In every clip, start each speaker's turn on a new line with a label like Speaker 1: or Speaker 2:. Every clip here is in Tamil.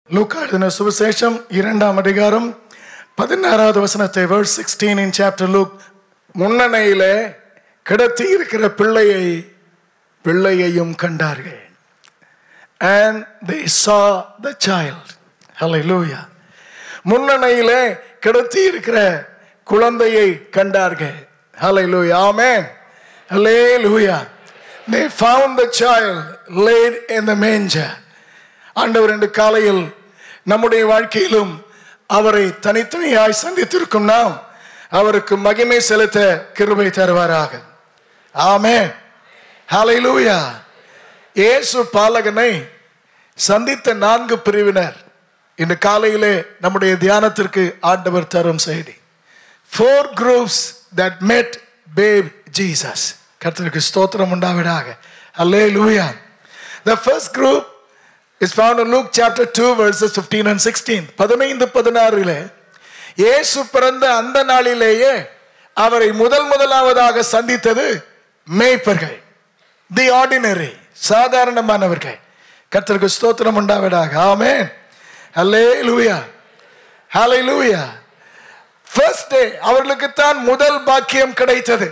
Speaker 1: லூக்கா எழுதின சுவிசேஷம் இரண்டாம் அதிகாரம் பதினாறாவது வசனத்தை verse sixteen in chapter Luke முன்னணையிலே கிடத்தி இருக்கிற பிள்ளையை பிள்ளையையும் கண்டார்கள் and they saw the child hallelujah முன்னணையிலே கிடத்தி இருக்கிற குழந்தையை கண்டார்கள் hallelujah amen hallelujah they found the child laid in the manger ஆண்டவர் என்று காலையில் நம்முடைய வாழ்க்கையிலும் அவரை தனித்தனியாய் சந்தித்திருக்கும் நாம் அவருக்கு மகிமை செலுத்த கிருபை தருவாராக ஆமென் ஹalleluya இயேசு பாலகனை சந்தித்த நான்கு பிரிவினர் இந்த காலையிலே நம்முடைய தியானத்திற்கு ஆண்டவர் தரும் செய்தி four groups that met babe Jesus கர்த்தருக்கு ஸ்தோத்திரம் உண்டாவிடாக hallelujah the first group is found in Luke chapter 2 verses 15 and 16 பதினைந்து பதினாறிலே இயேசு பிறந்த அந்த நாளிலேயே அவரை முதல் முதலாவதாக சந்தித்தது மேய்ப்பர்கள் தி ஆர்டினரி சாதாரணமானவர்கள் கர்த்தருக்கு ஸ்தோத்திரம் உண்டாவிடாக ஆமென் ஹலே லூயா ஹலே லூயா ஃபர்ஸ்ட் டே அவர்களுக்குத்தான் முதல் பாக்கியம் கிடைத்தது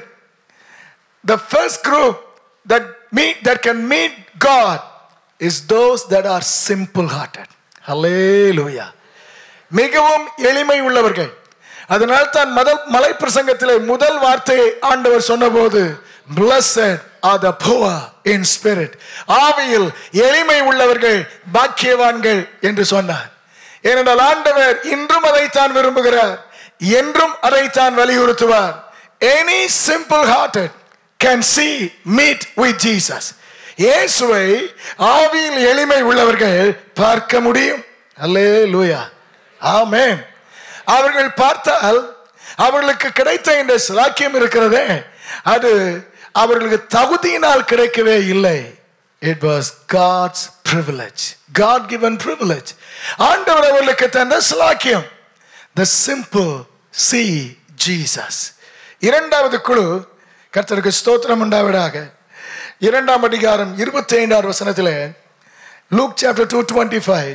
Speaker 1: the first group that meet that can meet God is those that are simple hearted hallelujah மிகவும் எளிமை உள்ளவர்கள் அதனால் தான் முதல் மலை பிரசங்கத்திலே முதல் வார்த்தையை ஆண்டவர் சொன்னபோது blessed are the poor in spirit ஆவியில் எளிமை உள்ளவர்கள் பாக்கியவான்கள் என்று சொன்னார் ஏனென்றால் ஆண்டவர் இன்றும் அதைத்தான் விரும்புகிறார் என்றும் அதைத்தான் வலியுறுத்துவார் any simple hearted can see meet with Jesus இயேசுவை ஆவியில் எளிமை உள்ளவர்கள் பார்க்க முடியும் அல்லே லூயா ஆமென் அவர்கள் பார்த்தால் அவர்களுக்கு கிடைத்த இந்த சிலாக்கியம் இருக்கிறதே அது அவர்களுக்கு தகுதியினால் கிடைக்கவே இல்லை it was God's privilege God given privilege ஆண்டவர் அவர்களுக்கு தந்த சிலாக்கியம் த சிம்பிள் சி ஜீசஸ் இரண்டாவது குழு கர்த்தருக்கு ஸ்தோத்திரம் உண்டாவிடாக இரண்டாம் அதிகாரம் இருபத்தி ஐந்தாவது வசனத்தில் Luke chapter two twenty five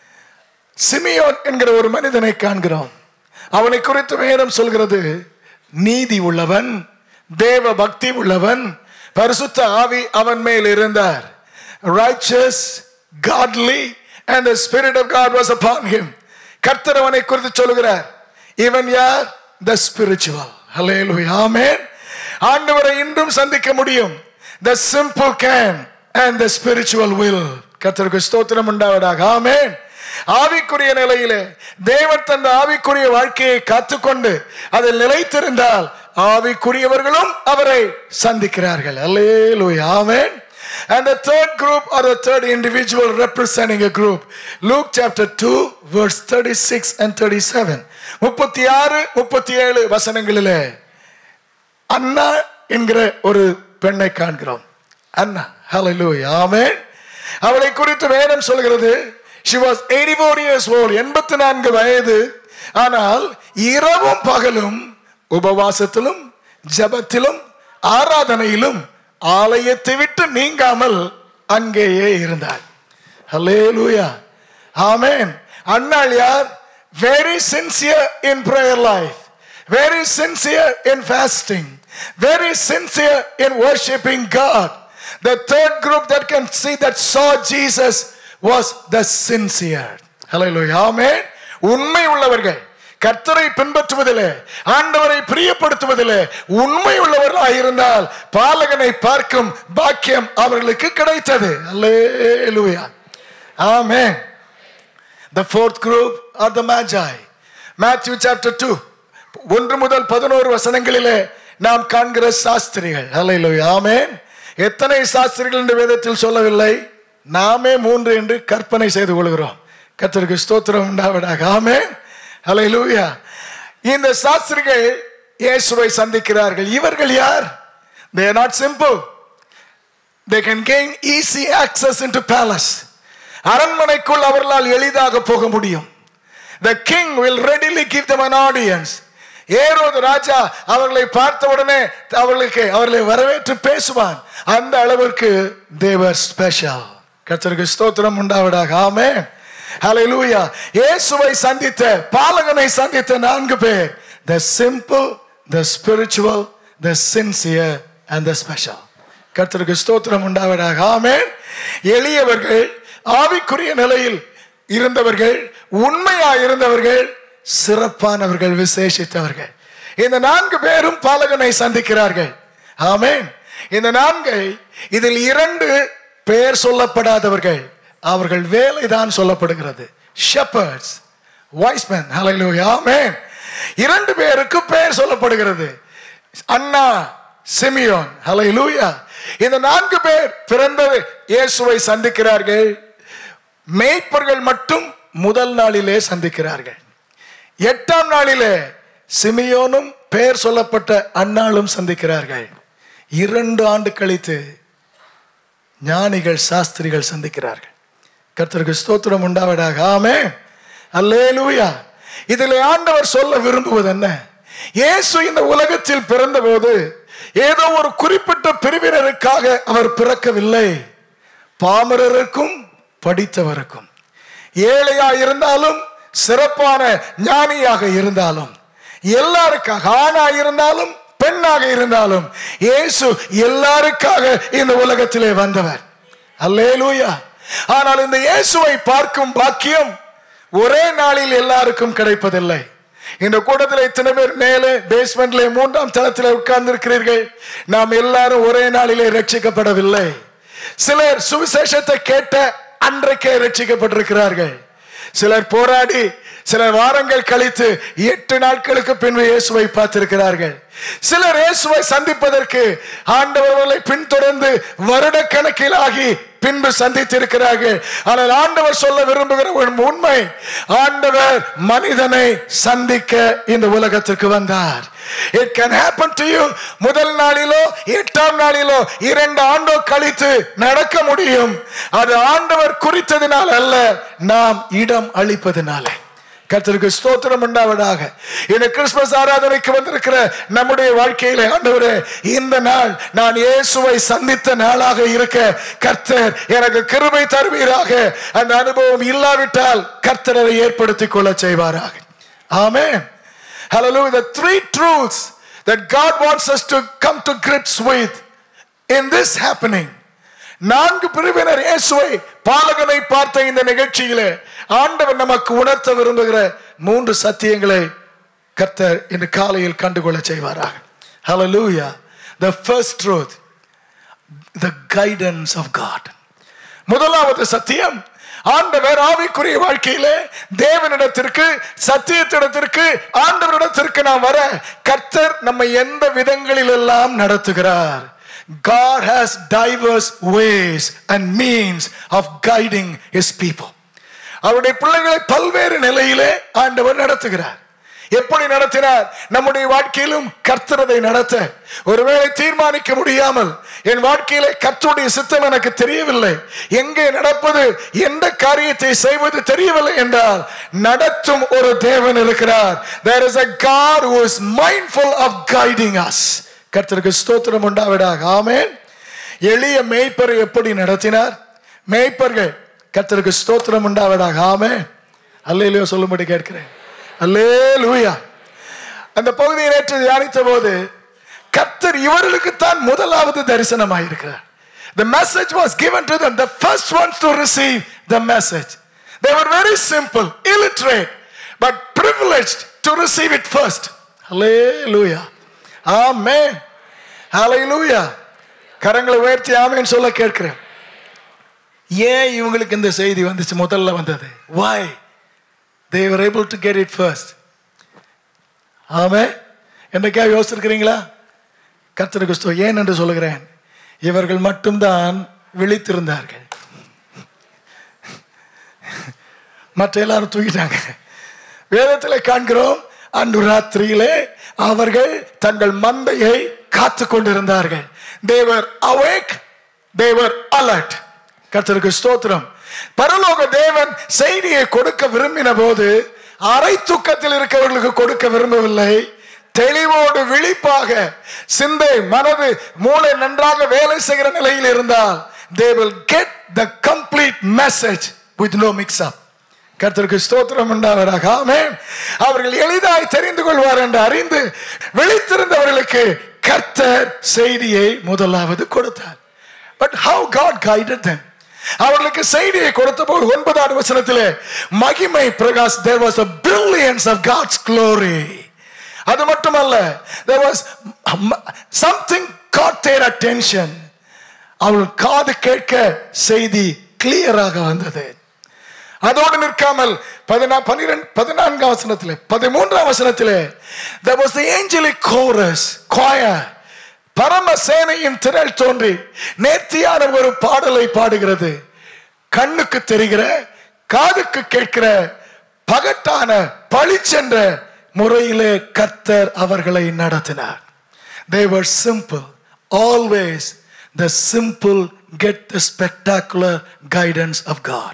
Speaker 1: Simeon என்கிற ஒரு மனிதனை காண்கிறோம் அவனை குறித்து வேதம் சொல்கிறது நீதி உள்ளவன் தேவ பக்தி உள்ளவன் பரிசுத்த ஆவி அவன் மேல் இருந்தார் righteous godly and the spirit of god was upon him கர்த்தர் அவனை குறித்து சொல்கிறார் இவன் யார் the spiritual hallelujah amen ஆண்டவரை இன்றும் சந்திக்க முடியும் the simple can and the spiritual will கர்த்தருக்கு ஸ்தோத்திரம் உண்டாவதாக ஆமென் ஆவிக்குரிய நிலையிலே தேவன் தந்த ஆவிக்குரிய வாழ்க்கையை காத்துக்கொண்டு அதில் நிலைத்திருந்தால் ஆவிக்குரியவர்களும் அவரை சந்திக்கிறார்கள் அல்லேலூயா ஆமென் And the third group or the third individual representing a group. Luke chapter 2 verse 36 and 37. முப்பத்தி ஆறு முப்பத்தி ஏழு வசனங்களிலே அண்ணா என்கிற ஒரு பெண்ணை காண்கிறோம் அண்ணா ஹalleluya ஆமென் அவளை குறித்து வேதம் சொல்கிறது she was 84 years old எண்பத்தி நான்கு வயது ஆனால் இரவும் பகலும் உபவாசத்திலும் ஜபத்திலும் ஆராதனையிலும் ஆலயத்தை விட்டு நீங்காமல் அங்கேயே இருந்தார் ஹalleluya ஆமென் அண்ணாள் யார் very sincere in prayer life very sincere in fasting very sincere in worshiping God the third group that can see that saw Jesus was the sincere hallelujah ஆமென் உண்மை உள்ளவர்கள் கர்த்தரை பின்பற்றுவதிலே ஆண்டவரை பிரியப்படுத்துவதிலே உண்மை உள்ளவர்களாக இருந்தால் பாலகனை பார்க்கும் பாக்கியம் அவர்களுக்கு கிடைத்தது அல்லேலூயா ஆமென் The fourth group are the Magi. Matthew chapter 2. ஒன்று முதல் பதினோரு வசனங்களிலே நாம் காண்கிற சாஸ்திரிகள் ஹalleluya ஆமென் எத்தனை சாஸ்திரிகள் என்று வேதத்தில் சொல்லவில்லை நாமே மூன்று என்று கற்பனை செய்து கொள்கிறோம் கர்த்தருக்கு ஸ்தோத்திரம் உண்டாவதாக ஆமென் ஹalleluya இந்த சாஸ்திரிகள் இயேசுவை சந்திக்கிறார்கள் இவர்கள் யார் they are not simple they can gain easy access into palace அரண்மனைக்குள் அவர்களால் எளிதாக போக முடியும் the king will readily give them an audience ஏரோது ராஜா அவர்களை பார்த்த உடனே அவர்களுக்கு அவர்களை வரவேற்று பேசுவான் அந்த அளவிற்கு தேவர் ஸ்பெஷல் கர்த்தருக்கு ஸ்தோத்திரம் உண்டாவதாக ஆமே ஹalleluya இயேசுவை சந்தித்த பாலகனை சந்தித்த நான்கு பேர் the simple the spiritual the sincere and the special கர்த்தருக்கு ஸ்தோத்திரம் உண்டாவதாக ஆமென் எளியவர்கள் ஆவிக்குரிய நிலையில் இருந்தவர்கள் உண்மையா இருந்தவர்கள் சிறப்பானவர்கள் விசேஷித்தவர்கள் இந்த நான்கு பேரும் பாலகனை சந்திக்கிறார்கள் ஆமென் இந்த நான்கை இதில் இரண்டு பெயர் சொல்லப்படாதவர்கள் அவர்கள் வேலைதான் சொல்லப்படுகிறது ஷெப்பர்ட்ஸ் வாய்ஸ்மேன் ஹalleluya ஆமென் இரண்டு பேருக்கு பெயர் சொல்லப்படுகிறது அண்ணா சிமியோன் ஹalleluya இந்த நான்கு பேர் பிறந்தது இயேசுவை சந்திக்கிறார்கள் மேய்ப்பர்கள் மட்டும் முதல் நாளிலே சந்திக்கிறார்கள் எட்டாம் நாளிலே சிமியோனும் பெயர் சொல்லப்பட்ட அன்னாளும் சந்திக்கிறார்கள் இரண்டு ஆண்டு கழித்து ஞானிகள் சாஸ்திரிகள் சந்திக்கிறார்கள் கர்த்தருக்கு ஸ்தோத்திரம் உண்டாவதாக ஆமே அல்லேலூயா இதில் ஆண்டவர் சொல்ல விரும்புவது என்ன இயேசு இந்த உலகத்தில் பிறந்தபோது ஏதோ ஒரு குறிப்பிட்ட பிரிவினருக்காக அவர் பிறக்கவில்லை பாமரருக்கும் படித்தவருக்கும் ஏழையா இருந்தாலும் சிறப்பான ஞானியாக இருந்தாலும் எல்லாருக்காக ஆணா இருந்தாலும் பெண்ணாக இருந்தாலும் இயேசு எல்லாருக்காக இந்த உலகத்திலே வந்தவர் அல்லேலூயா ஆனால் இந்த இயேசுவை பார்க்கும் பாக்கியம் ஒரே நாளில் எல்லாருக்கும் கிடைப்பதில்லை இந்த கூட்டத்தில் இத்தனை பேர் மேலே பேஸ்மெண்ட்ல மூன்றாம் தளத்தில் உட்கார்ந்து இருக்கிறீர்கள் நாம் எல்லாரும் ஒரே நாளிலே ரட்சிக்கப்படவில்லை சிலர் சுவிசேஷத்தை கேட்ட அன்றைக்கே ரட்சிக்கப்பட்டிருக்கிறார்கள் சிலர் போராடி சில வாரங்கள் கழித்து எட்டு நாட்களுக்கு பின்பு இயேசுவை பார்த்திருக்கிறார்கள் சிலர் இயேசுவை சந்திப்பதற்கு ஆண்டவர்களை பின்தொடர்ந்து வருடக்கணக்கில் ஆகி பின்பு சந்தித்திருக்கிறார்கள் ஆனால் ஆண்டவர் சொல்ல விரும்புகிற ஒரு உண்மை ஆண்டவர் மனிதனை சந்திக்க இந்த உலகத்திற்கு வந்தார் it can happen to you முதல் நாளிலோ எட்டாம் நாளிலோ இரண்டு ஆண்டோ கழித்து நடக்க முடியும் அது ஆண்டவர் குறித்ததினால் அல்ல நாம் இடம் அளிப்பதினாலே கர்த்தருக்கு ஸ்தோத்திரம் உண்டாவதாக இந்த கிறிஸ்துமஸ் ஆராதனைக்கு வந்திருக்கிற நம்முடைய வாழ்க்கையிலே ஆண்டவரே இந்த நாள் நான் இயேசுவை சந்தித்த நாளாக இருக்க கர்த்தர் எனக்கு கிருபை தருவீராக அந்த அனுபவம் இல்லாவிட்டால் கர்த்தர் அதை ஏற்படுத்திக் கொள்ள செய்வாராக ஆமென் Hallelujah. The three truths that God wants us to come to grips with in this happening. நான்கு பிரிவினர் இயேசுவை பாலகனை பார்த்த இந்த நிகழ்ச்சியிலே ஆண்டவர் நமக்கு உணர்த்த விரும்புகிற மூன்று சத்தியங்களை கர்த்தர் இந்த காலையில் கண்டுகொள்ள செய்வாராக Hallelujah. The first truth, the guidance of God. முதலாவது சத்தியம் ஆண்டவர் ஆவிக்குரிய வாழ்க்கையிலே தேவனிடத்திற்கு சத்தியத்திடத்திற்கு ஆண்டவரிடத்திற்கு நாம் வர கர்த்தர் நம்ம எந்த விதங்களில் எல்லாம் நடத்துகிறார் God has diverse ways and means of guiding his people. அவருடைய பிள்ளைகளை பல்வேறு நிலையிலே ஆண்டவர் நடத்துகிறார் எப்படி நடத்தினார் நம்முடைய வாழ்க்கையிலும் கர்த்தரதை நடத்த ஒருவேளை தீர்மானிக்க முடியாமல் என் வாழ்க்கையிலே கர்த்தருடைய சித்தம் எனக்கு தெரியவில்லை எங்கே நடப்பது எந்த காரியத்தை செய்வது தெரியவில்லை என்றால் நடத்தும் ஒரு தேவன் இருக்கிறார் there is a god who is mindful of guiding us கர்த்தருக்கு ஸ்தோத்திரம் உண்டாவிடாக ஆமென் எளிய மேய்ப்பரை எப்படி நடத்தினார் மேய்ப்பர்கள் கர்த்தருக்கு ஸ்தோத்திரம் உண்டாவதாக ஆமென் அல்லையிலையோ சொல்லும்படி கேட்கிறேன் அல்லேலூயா அந்த பகுதியை நேற்று தியானித்த போது கர்த்தர் இவர்களுக்குத்தான் முதலாவது தரிசனமாயிருக்கிறார் The message was given to them, the first ones to receive the message. They were very simple, illiterate, but privileged to receive it first. Hallelujah. Amen. Hallelujah. கரங்களை உயர்த்தி ஆமேன்னு சொல்ல கேட்கிறேன் ஏன் இவங்களுக்கு இந்த செய்தி வந்துச்சு முதல்ல வந்தது why they were able to get it first ஆமே என்னைக்கா யோசிச்சிருக்கிறீங்களா கர்த்தருக்கு ஸ்தோ ஏன் என்று சொல்லுகிறேன் இவர்கள் மட்டும்தான் விழித்திருந்தார்கள் மற்ற எல்லாரும் தூக்கிட்டாங்க வேதத்தில் காண்கிறோம் அன்று ராத்திரியிலே அவர்கள் தங்கள் மந்தையை காத்து கொண்டிருந்தார்கள் தேவர் அவேக் தேவர் அலர்ட் கர்த்தருக்கு ஸ்தோத்திரம் பரலோக தேவன் செய்தியை கொடுக்க விரும்பின போது அரை தூக்கத்தில் இருக்கவர்களுக்கு கொடுக்க விரும்பவில்லை தெளிவோடு விழிப்பாக சிந்தை மனது மூளை நன்றாக வேலை செய்கிற நிலையில் இருந்தால் they will get the complete message with no mix up கர்த்தருக்கு ஸ்தோத்திரம் உண்டாவதாக ஆமென் அவர்கள் எளிதாய் தெரிந்து கொள்வார் என்று அறிந்து விழித்திருந்தவர்களுக்கு கர்த்தர் செய்தியை முதலாவது கொடுத்தார் but how God guided them அவர்களுக்கு செய்தியை கொடுத்த போது ஒன்பதாவது வசனத்திலே மகிமை Prakash there was a brilliance of God's glory அது மட்டுமல்ல there was something caught their attention அவள் காது கேட்க செய்தி கிளியராக வந்தது அதோடு நிற்காமல் பதினா பன்னிரெண்டு பதினான்காம் வசனத்திலே பதிமூன்றாம் வசனத்திலே there was the angelic chorus choir பரம சேனையின் திரள் தோன்றி நேர்த்தியான ஒரு பாடலை பாடுகிறது கண்ணுக்கு தெரிகிற காதுக்கு கேட்கிற பகட்டான பளிச்சென்ற முறையிலே கர்த்தர் அவர்களை நடத்தினார் they were simple always the simple get the spectacular guidance of god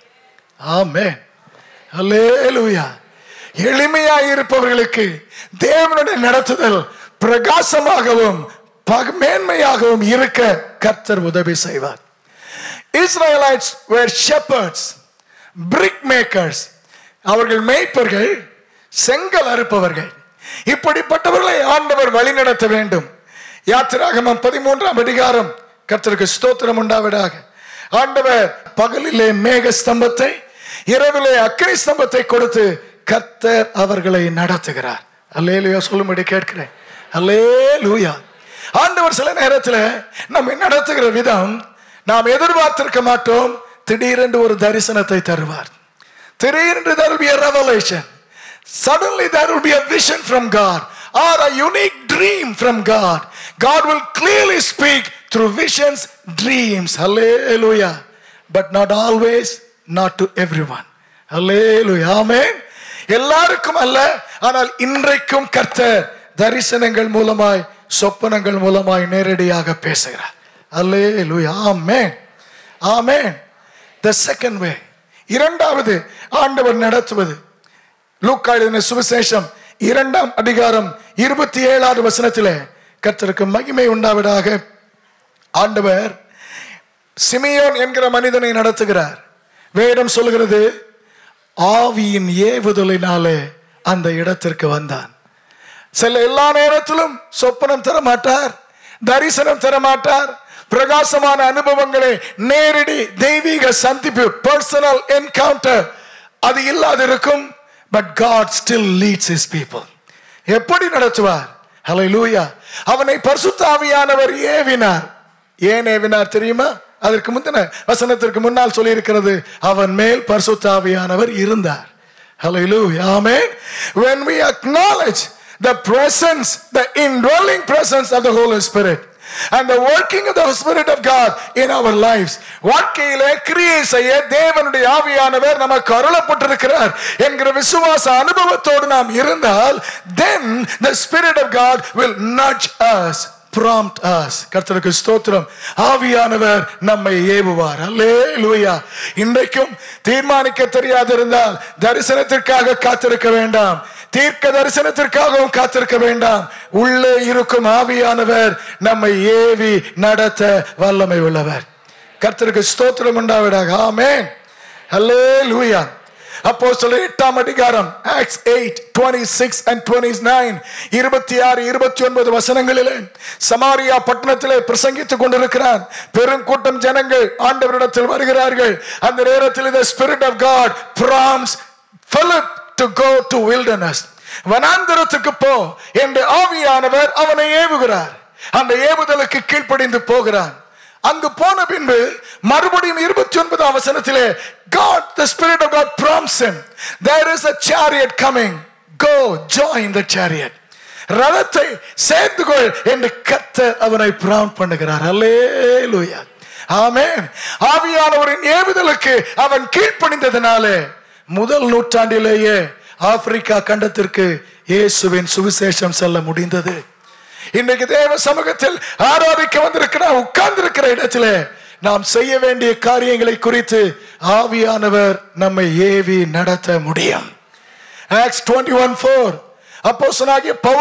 Speaker 1: ஆமென் ஹalleluya எளிமையாய் இருப்பவர்களுக்கு தேவனுடைய நடத்துதல் பிரகாசமாகவும் பக- மேன்மையாகவும் இருக்க கர்த்தர் உதவி செய்வார் Israelites were shepherds brick makers அவர்கள் மேய்ப்பர்கள் செங்கல் அறுப்பவர்கள் இப்படிப்பட்டவர்களை ஆண்டவர் வழிநடத்த வேண்டும் யாத்திராகமம் பதிமூன்றாம் அதிகாரம் கர்த்தருக்கு ஸ்தோத்திரம் உண்டாவிடாக ஆண்டவர் பகலிலே மேக ஸ்தம்பத்தை இரவிலே அக்கினி ஸ்தம்பத்தை கொடுத்து கர்த்தர் அவர்களை நடத்துகிறார் அல்லேலுயா சொல்லும்படி கேட்கிறேன் அல்லேலூயா ஆண்டவர் சில நேரத்தில் நம்மை நடத்துகிற விதம் நாம் எதிர்பார்த்திருக்க மாட்டோம் திடீரென்று ஒரு தரிசனத்தை தருவார் திடீரென்று there will be a revelation suddenly there will be a vision from God or a unique dream from God God will clearly speak through visions dreams hallelujah but not always not to everyone hallelujah amen எல்லாருக்கும் அல்ல ஆனால் இன்றைக்கும் கர்த்தர் தரிசனங்கள் மூலமாய் சொப்பனங்கள் மூலமாய் நேரடியாக பேசுகிறார் அல்லேலூயா ஆமென் ஆமென் the second way இரண்டாவது ஆண்டவர் நடத்துவது லூக்கா எழுதின சுவிசேஷம் இரண்டாம் அதிகாரம் இருபத்தி ஏழாவது வசனத்திலே கர்த்தருக்கு மகிமை உண்டாவதாக ஆண்டவர் சிமியோன் என்கிற மனிதனை நடத்துகிறார் வேதம் சொல்கிறது ஆவியின் ஏவுதலினாலே அந்த இடத்திற்கு வந்தான் சில எல்லா நேரத்திலும் சொப்பனம் தர மாட்டார் தரிசனம் தர மாட்டார் பிரகாசமான அனுபவங்களை நேரடி தெய்வீக சந்திப்பு பர்சனல் என்கவுண்டர் அது இல்லாதிருக்கும் but God still leads his people எப்படி நடத்துவார் ஹalleluya அவனை பரிசுத்தாவியானவர் ஏவினார் ஏன் ஏவினார் தெரியுமா அதற்கு முந்தின வசனத்திற்கு முன்னால் சொல்லி இருக்கிறது அவன் மேல் பரிசுத்தாவியானவர் இருந்தார் Hallelujah. Amen. When we acknowledge the presence, the indwelling presence of the Holy Spirit and the working of the Spirit of God in our lives, வாழ்க்கையிலே கிரியை செய்ய தேவனுடைய ஆவியானவர் நமக்கு அருளப்பட்டிருக்கிறார் என்கிற விசுவாச அனுபவத்தோடு நாம் இருந்தால் then the Spirit of God will nudge us prompt us கர்த்தருக்கு ஸ்தோத்திரம் ஆவியானவர் நம்மை ஏவுவார் அல்லேலூயா இன்றைக்கும் தீர்மானிக்க தெரியாதிருந்தால் தரிசனத்திற்காக காத்திருக்க வேண்டாம் தீர்க்க தரிசனத்திற்காகவும் காத்திருக்க வேண்டாம் உள்ளே இருக்கும் ஆவியானவர் நம்மை ஏவி நடத்த வல்லமை உள்ளவர் கர்த்தருக்கு ஸ்தோத்திரம் உண்டாவிடாக ஆமென் அல்லேலூயா அப்போ சொல்ல எட்டாம் அதிகாரம் Acts eight twenty six and twenty nine இருபத்தி ஆறு இருபத்தி ஒன்பது வசனங்களிலே சமாரியா பட்டணத்திலே பிரசங்கித்துக் கொண்டிருக்கிறான் பெருங்கூட்டம் ஜனங்கள் ஆண்டவரிடத்தில் வருகிறார்கள் அந்த நேரத்தில் இந்த spirit of God prompts Philip to go to wilderness வனாந்தரத்துக்கு போ என்று ஆவியானவர் அவனை ஏவுகிறார் அந்த ஏவுதலுக்கு கீழ்ப்படிந்து போகிறான் அங்கு போன பின்பு மறுபடியும் இருபத்தி ஒன்பதாம் வசனத்திலே God the spirit of God prompts him there is a chariot coming go join the chariot ரதத்தை சேர்ந்து கொள் என்று கர்த்தர் அவனை பிராம் பண்ணுகிறார் அல்லேலூயா ஆமென் ஆவியானவரின் ஏவுதலுக்கு அவன் கீழ்ப்பணிந்ததினாலே முதல் நூற்றாண்டிலேயே ஆப்பிரிக்கா கண்டத்திற்கு இயேசுவின் சுவிசேஷம் செல்ல முடிந்தது இன்றைக்கு தேவ சமூகத்தில் ஆராதிக்க வந்திருக்கிற உட்கார்ந்திருக்கிற இடத்திலே நாம் செய்ய வேண்டிய காரியங்களை குறித்து ஆவியானவர் நம்மை ஏவி நடத்த முடியும் ஆக்ஸ் டுவெண்ட்டி ஒன் ஃபோர் அப்போ பவுல்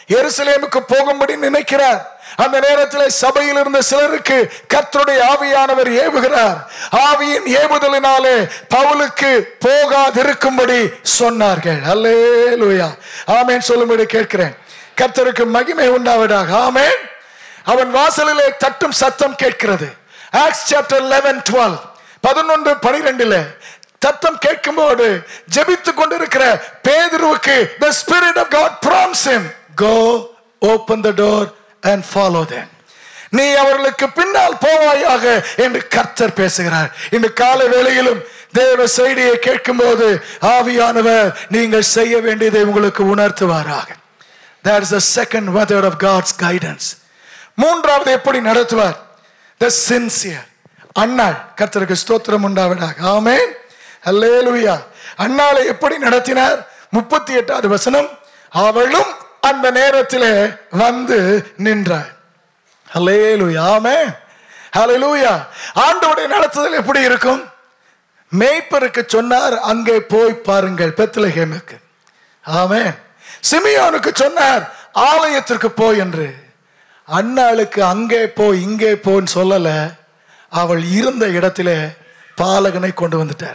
Speaker 1: எருசலேமுக்கு போகும்படி நினைக்கிறார் அந்த நேரத்தில் சபையில் இருந்த சிலருக்கு கர்த்தருடைய ஆவியானவர் ஏவுகிறார் ஆவியின் ஏவுதலினாலே பவுலுக்கு போகாதிருக்கும்படி சொன்னார்கள் அல்லேலூயா ஆமென் சொல்லும்படி கேட்கிறேன் கர்த்தருக்கு மகிமை உண்டாவதாக ஆமென் அவன் வாசலிலே தட்டும் சத்தம் கேட்கிறது ஆக்ஸ் சாப்டர் 11 12 பதினொன்று பனிரெண்டுல தத்தம் கேட்கும்போது ஜெபித்துக் கொண்டிருக்கிற பேதுருவுக்கு the spirit of god prompts him go open the door and follow them நீ அவர்களுக்கு பின்னால் போவாயாக என்று கர்த்தர் பேசுகிறார் இந்த கால வேளையிலும் தேவ செய்தியை கேட்கும்போது ஆவியானவர் நீங்கள் செய்ய வேண்டியதை உங்களுக்கு உணர்த்துவாராக that is the second method of god's guidance மூன்றாவது எப்படி நடத்துவார் த சின்சியர் அண்ணாள் கர்த்தருக்கு ஸ்தோத்திரம் உண்டாவிடாக ஆமென் அல்லேலூயா அண்ணாளை எப்படி நடத்தினார் முப்பத்தி எட்டாவது வசனம் அவளும் அந்த நேரத்திலே வந்து நின்றாள் அல்லேலூயா ஆமென் ஹalleluya ஆண்டவருடைய நடத்துதல் எப்படி இருக்கும் மேய்ப்பருக்கு சொன்னார் அங்கே போய் பாருங்கள் பெத்லஹேமுக்கு ஆமென் சிமியோனுக்கு சொன்னார் ஆலயத்திற்கு போய் என்று அண்ணாளுக்கு அங்கே போ இங்கே போன்னு சொல்லல அவள் இருந்த இடத்திலே பாலகனை கொண்டு வந்துட்டார்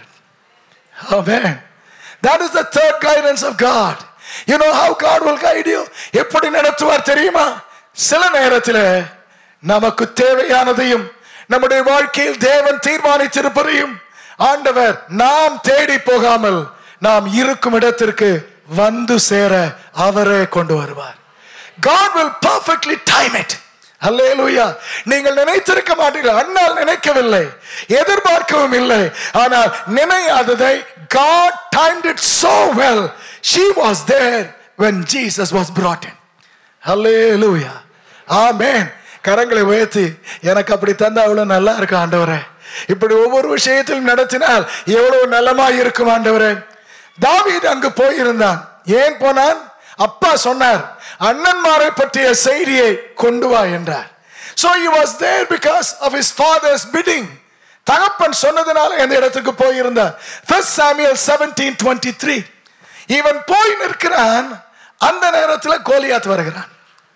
Speaker 1: Amen. That is the third guidance of God. You know how God will guide you? எப்படி நடத்துவார் தெரியுமா சில நேரத்தில் நமக்கு தேவையானதையும் நம்முடைய வாழ்க்கையில் தேவன் தீர்மானித்திருப்பதையும் ஆண்டவர் நாம் தேடி போகாமல் நாம் இருக்கும் இடத்திற்கு வந்து சேர அவரே கொண்டு வருவார் God will perfectly time it. அல்லேலூயா நீங்கள் நினைத்திருக்க மாட்டீர்கள் அண்ணால் நினைக்கவில்லை எதிர்பார்க்கவும் இல்லை ஆனால் நினையாததை God timed it so well. She was there when Jesus was brought in. அல்லேலூயா ஆமென் கரங்களை உயர்த்தி எனக்கு அப்படி தந்தா அவ்வளவு நல்லா இருக்கும் ஆண்டவரே இப்படி ஒவ்வொரு விஷயத்திலும் நடத்தினால் எவ்வளவு நலமா இருக்கும் ஆண்டவரே தாவீது அங்கு போயிருந்தான் ஏன் போனான் அப்பா சொன்னார் அண்ணன்மாரை பற்றிய செய்தியை கொண்டு வா என்றார் so he was there because of his father's bidding தகப்பன் சொன்னதுனால இந்த இடத்துக்கு போயிருந்தார் first samuel 17:23 இவன் போய் நிற்கிறான் அந்த நேரத்தில் கோலியாத் வருகிறான்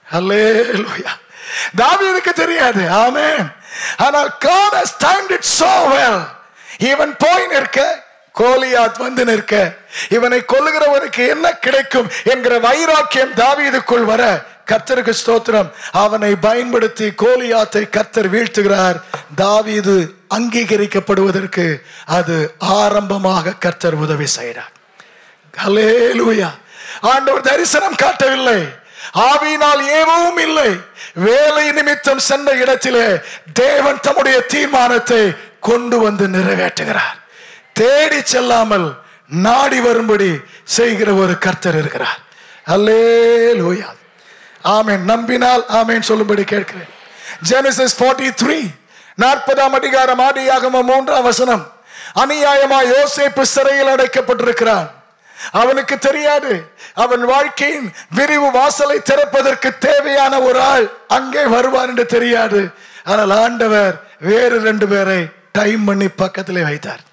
Speaker 1: ஹalleluya தாவீதுக்கு தெரியாது ஆமென் ஆனால் God has timed it so well இவன் போய் நிற்க கோலியாத் வந்து நிற்க இவனை கொல்லுகிறவனுக்கு என்ன கிடைக்கும் என்கிற வைராக்கியம் தாவீதுக்குள் வர கர்த்தருக்கு ஸ்தோத்திரம் அவனை பயன்படுத்தி கோலியாத்தை கர்த்தர் வீழ்த்துகிறார் தாவீது அங்கீகரிக்கப்படுவதற்கு அது ஆரம்பமாக கர்த்தர் உதவி செய்கிறார் ஹalleluya ஆண்டவர் தரிசனம் காட்டவில்லை ஆவியினால் ஏவும் இல்லை வேலை நிமித்தம் சென்ற இடத்திலே தேவன் தம்முடைய தீர்மானத்தை கொண்டு வந்து நிறைவேற்றுகிறார் தேடி செல்லாமல் நாடி வரும்படி செய்கிற ஒரு கர்த்தர் இருக்கிறார் அல்லேலூயா ஆமென் நம்பினால் ஆமென் சொல்லும்படி கேட்கிறேன் ஜெனசிஸ் 43 நாற்பதாம் அதிகாரம் ஆதியாகம மூன்றாம் வசனம் அநியாயமா யோசேப்பு சிறையில் அடைக்கப்பட்டிருக்கிறான் அவனுக்கு தெரியாது அவன் வாழ்க்கையின் விரிவு வாசலை திறப்பதற்கு தேவையான ஒரு ஆள் அங்கே வருவார் என்று தெரியாது ஆனால் ஆண்டவர் வேறு ரெண்டு பேரை டைம் பண்ணி பக்கத்திலே வைத்தார்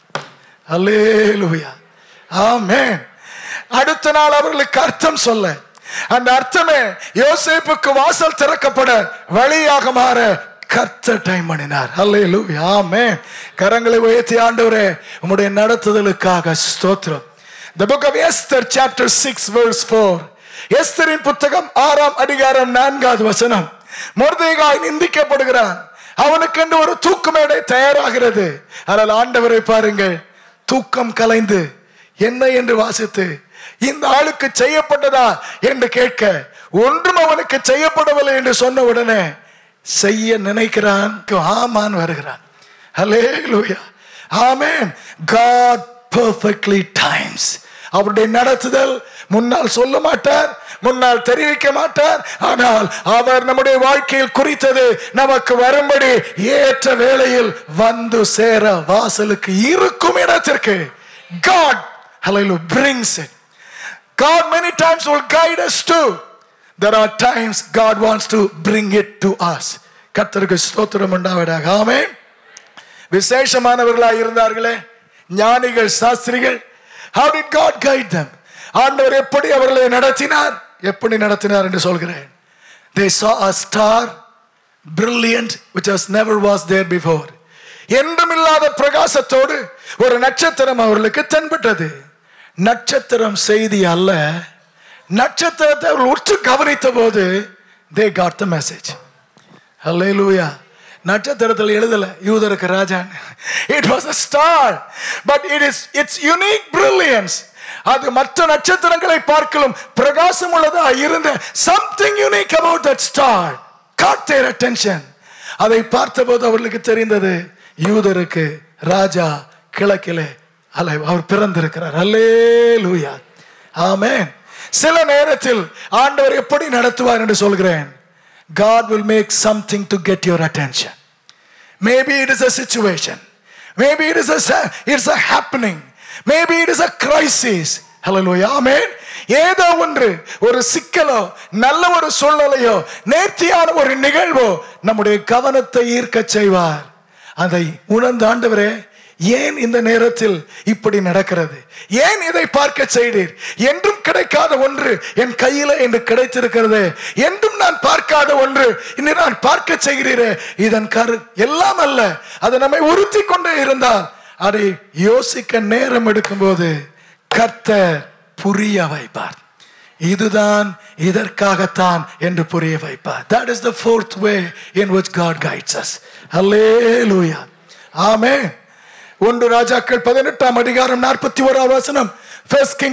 Speaker 1: அல்லேலூயா ஆமென் அடுத்த நாள் அவர்களுக்கு அர்த்தம் சொல்ல அந்த அர்த்தமே யோசேப்புக்கு வாசல் திறக்கப்பட வழியாக மாற கர்த்தர் டைம் பண்ணினார் அல்லேலூயா ஆமென் கரங்களை உயர்த்தி ஆண்டவரே உம்முடைய நடத்துதலுக்காக ஸ்தோத்திரம் The book of Esther chapter 6 verse 4 எஸ்தரின் புத்தகம் ஆறாம் அதிகாரம் நான்காவது வசனம் மொர்தேகாய் நிந்திக்கப்படுகிறான் அவனுக்கென்று ஒரு தூக்கு மேடை தயாராகிறது ஆனால் ஆண்டவரை பாருங்கள் தூக்கம் கலைந்து என்ன என்று வாசித்து இந்த ஆளுக்கு செய்யப்பட்டதா என்று கேட்க ஒன்றும் அவனுக்கு செய்யப்படவில்லை என்று சொன்ன உடனே செய்ய நினைக்கிறான் ஆமான் வருகிறான் ஹalleluya ஆமென் God perfectly times அவருடைய நடத்துதல் முன்னால் சொல்ல மாட்டார் முன்னால் தெரிவிக்க மாட்டார் ஆனால் அவர் நம்முடைய வாழ்க்கையில் குறித்தது நமக்கு வரும்படி ஏற்ற வேளையில் வந்து சேர வாசலுக்கு இருக்கும் இடத்திற்கு God hallelujah brings it God many times will guide us too there are times God wants to bring it to us கர்த்தருக்கு ஸ்தோத்திரம் உண்டாவதாக ஆமென் விசேஷமானவர்களாக இருந்தார்களே ஞானிகள் சாஸ்திரிகள் how did God guide them ஆண்டவர் எப்படி அவர்களை நடத்தினார் எப்படி நடத்தினார் என்று சொல்கிறேன் they saw a star brilliant which was never was there before என்றுமில்லாத பிரகாசத்தோடு ஒரு நட்சத்திரம் அவர்களுக்கு தென்பட்டது நட்சத்திரம் செய்தி அல்ல நட்சத்திரத்தை அவர்கள் உற்று கவனித்த போது தே காட் த மெசேஜ் அல்லேலூயா நட்சத்திரத்தில் எழுதல யூதருக்கு ராஜான் it was a star but it is it's unique brilliance அது மற்ற நட்சத்திரங்களை பார்க்கலும் பிரகாசம் உள்ளதா இருந்த something unique about that star got their attention அதை பார்த்தபோது அவர்களுக்கு தெரிந்தது யூதருக்கு ராஜா கிழக்கிலே அலை அவர் பிறந்திருக்கிறார் அல்லே லூயா ஆமென் சில நேரத்தில் ஆண்டவர் எப்படி நடத்துவார் என்று சொல்கிறேன் God will make something to get your attention. Maybe it is a situation. Maybe it is a sa- it's a happening. Maybe it is a crisis. Hallelujah. Amen. ஏதோ ஒன்று ஒரு சிக்கலோ நல்ல ஒரு சூழ்நிலையோ நேர்த்தியான ஒரு நிகழ்வோ நம்முடைய கவனத்தை ஈர்க்க செய்வார் அதை உணர்ந்த ஆண்டவரே ஏன் இந்த நேரத்தில் இப்படி நடக்கிறது ஏன் இதை பார்க்க செய்தீர் என்றும் கிடைக்காத ஒன்று என் கையில என்று கிடைத்திருக்கிறது என்றும் நான் பார்க்காத ஒன்று இன்று நான் பார்க்க செய்கிறீரே இதன் கரு எல்லாம் அல்ல அது நம்மை உறுத்தி கொண்டே இருந்தால் அதை யோசிக்க நேரம் எடுக்கும்போது கர்த்தர் புரிய வைப்பார் இதுதான் இதற்காகத்தான் என்று புரிய வைப்பார் that is the fourth way in which God guides us hallelujah amen ஒன்று ராஜாக்கள் பதினெட்டாம் அதிகாரம் நாற்பத்தி ஓராம் வசனம் First King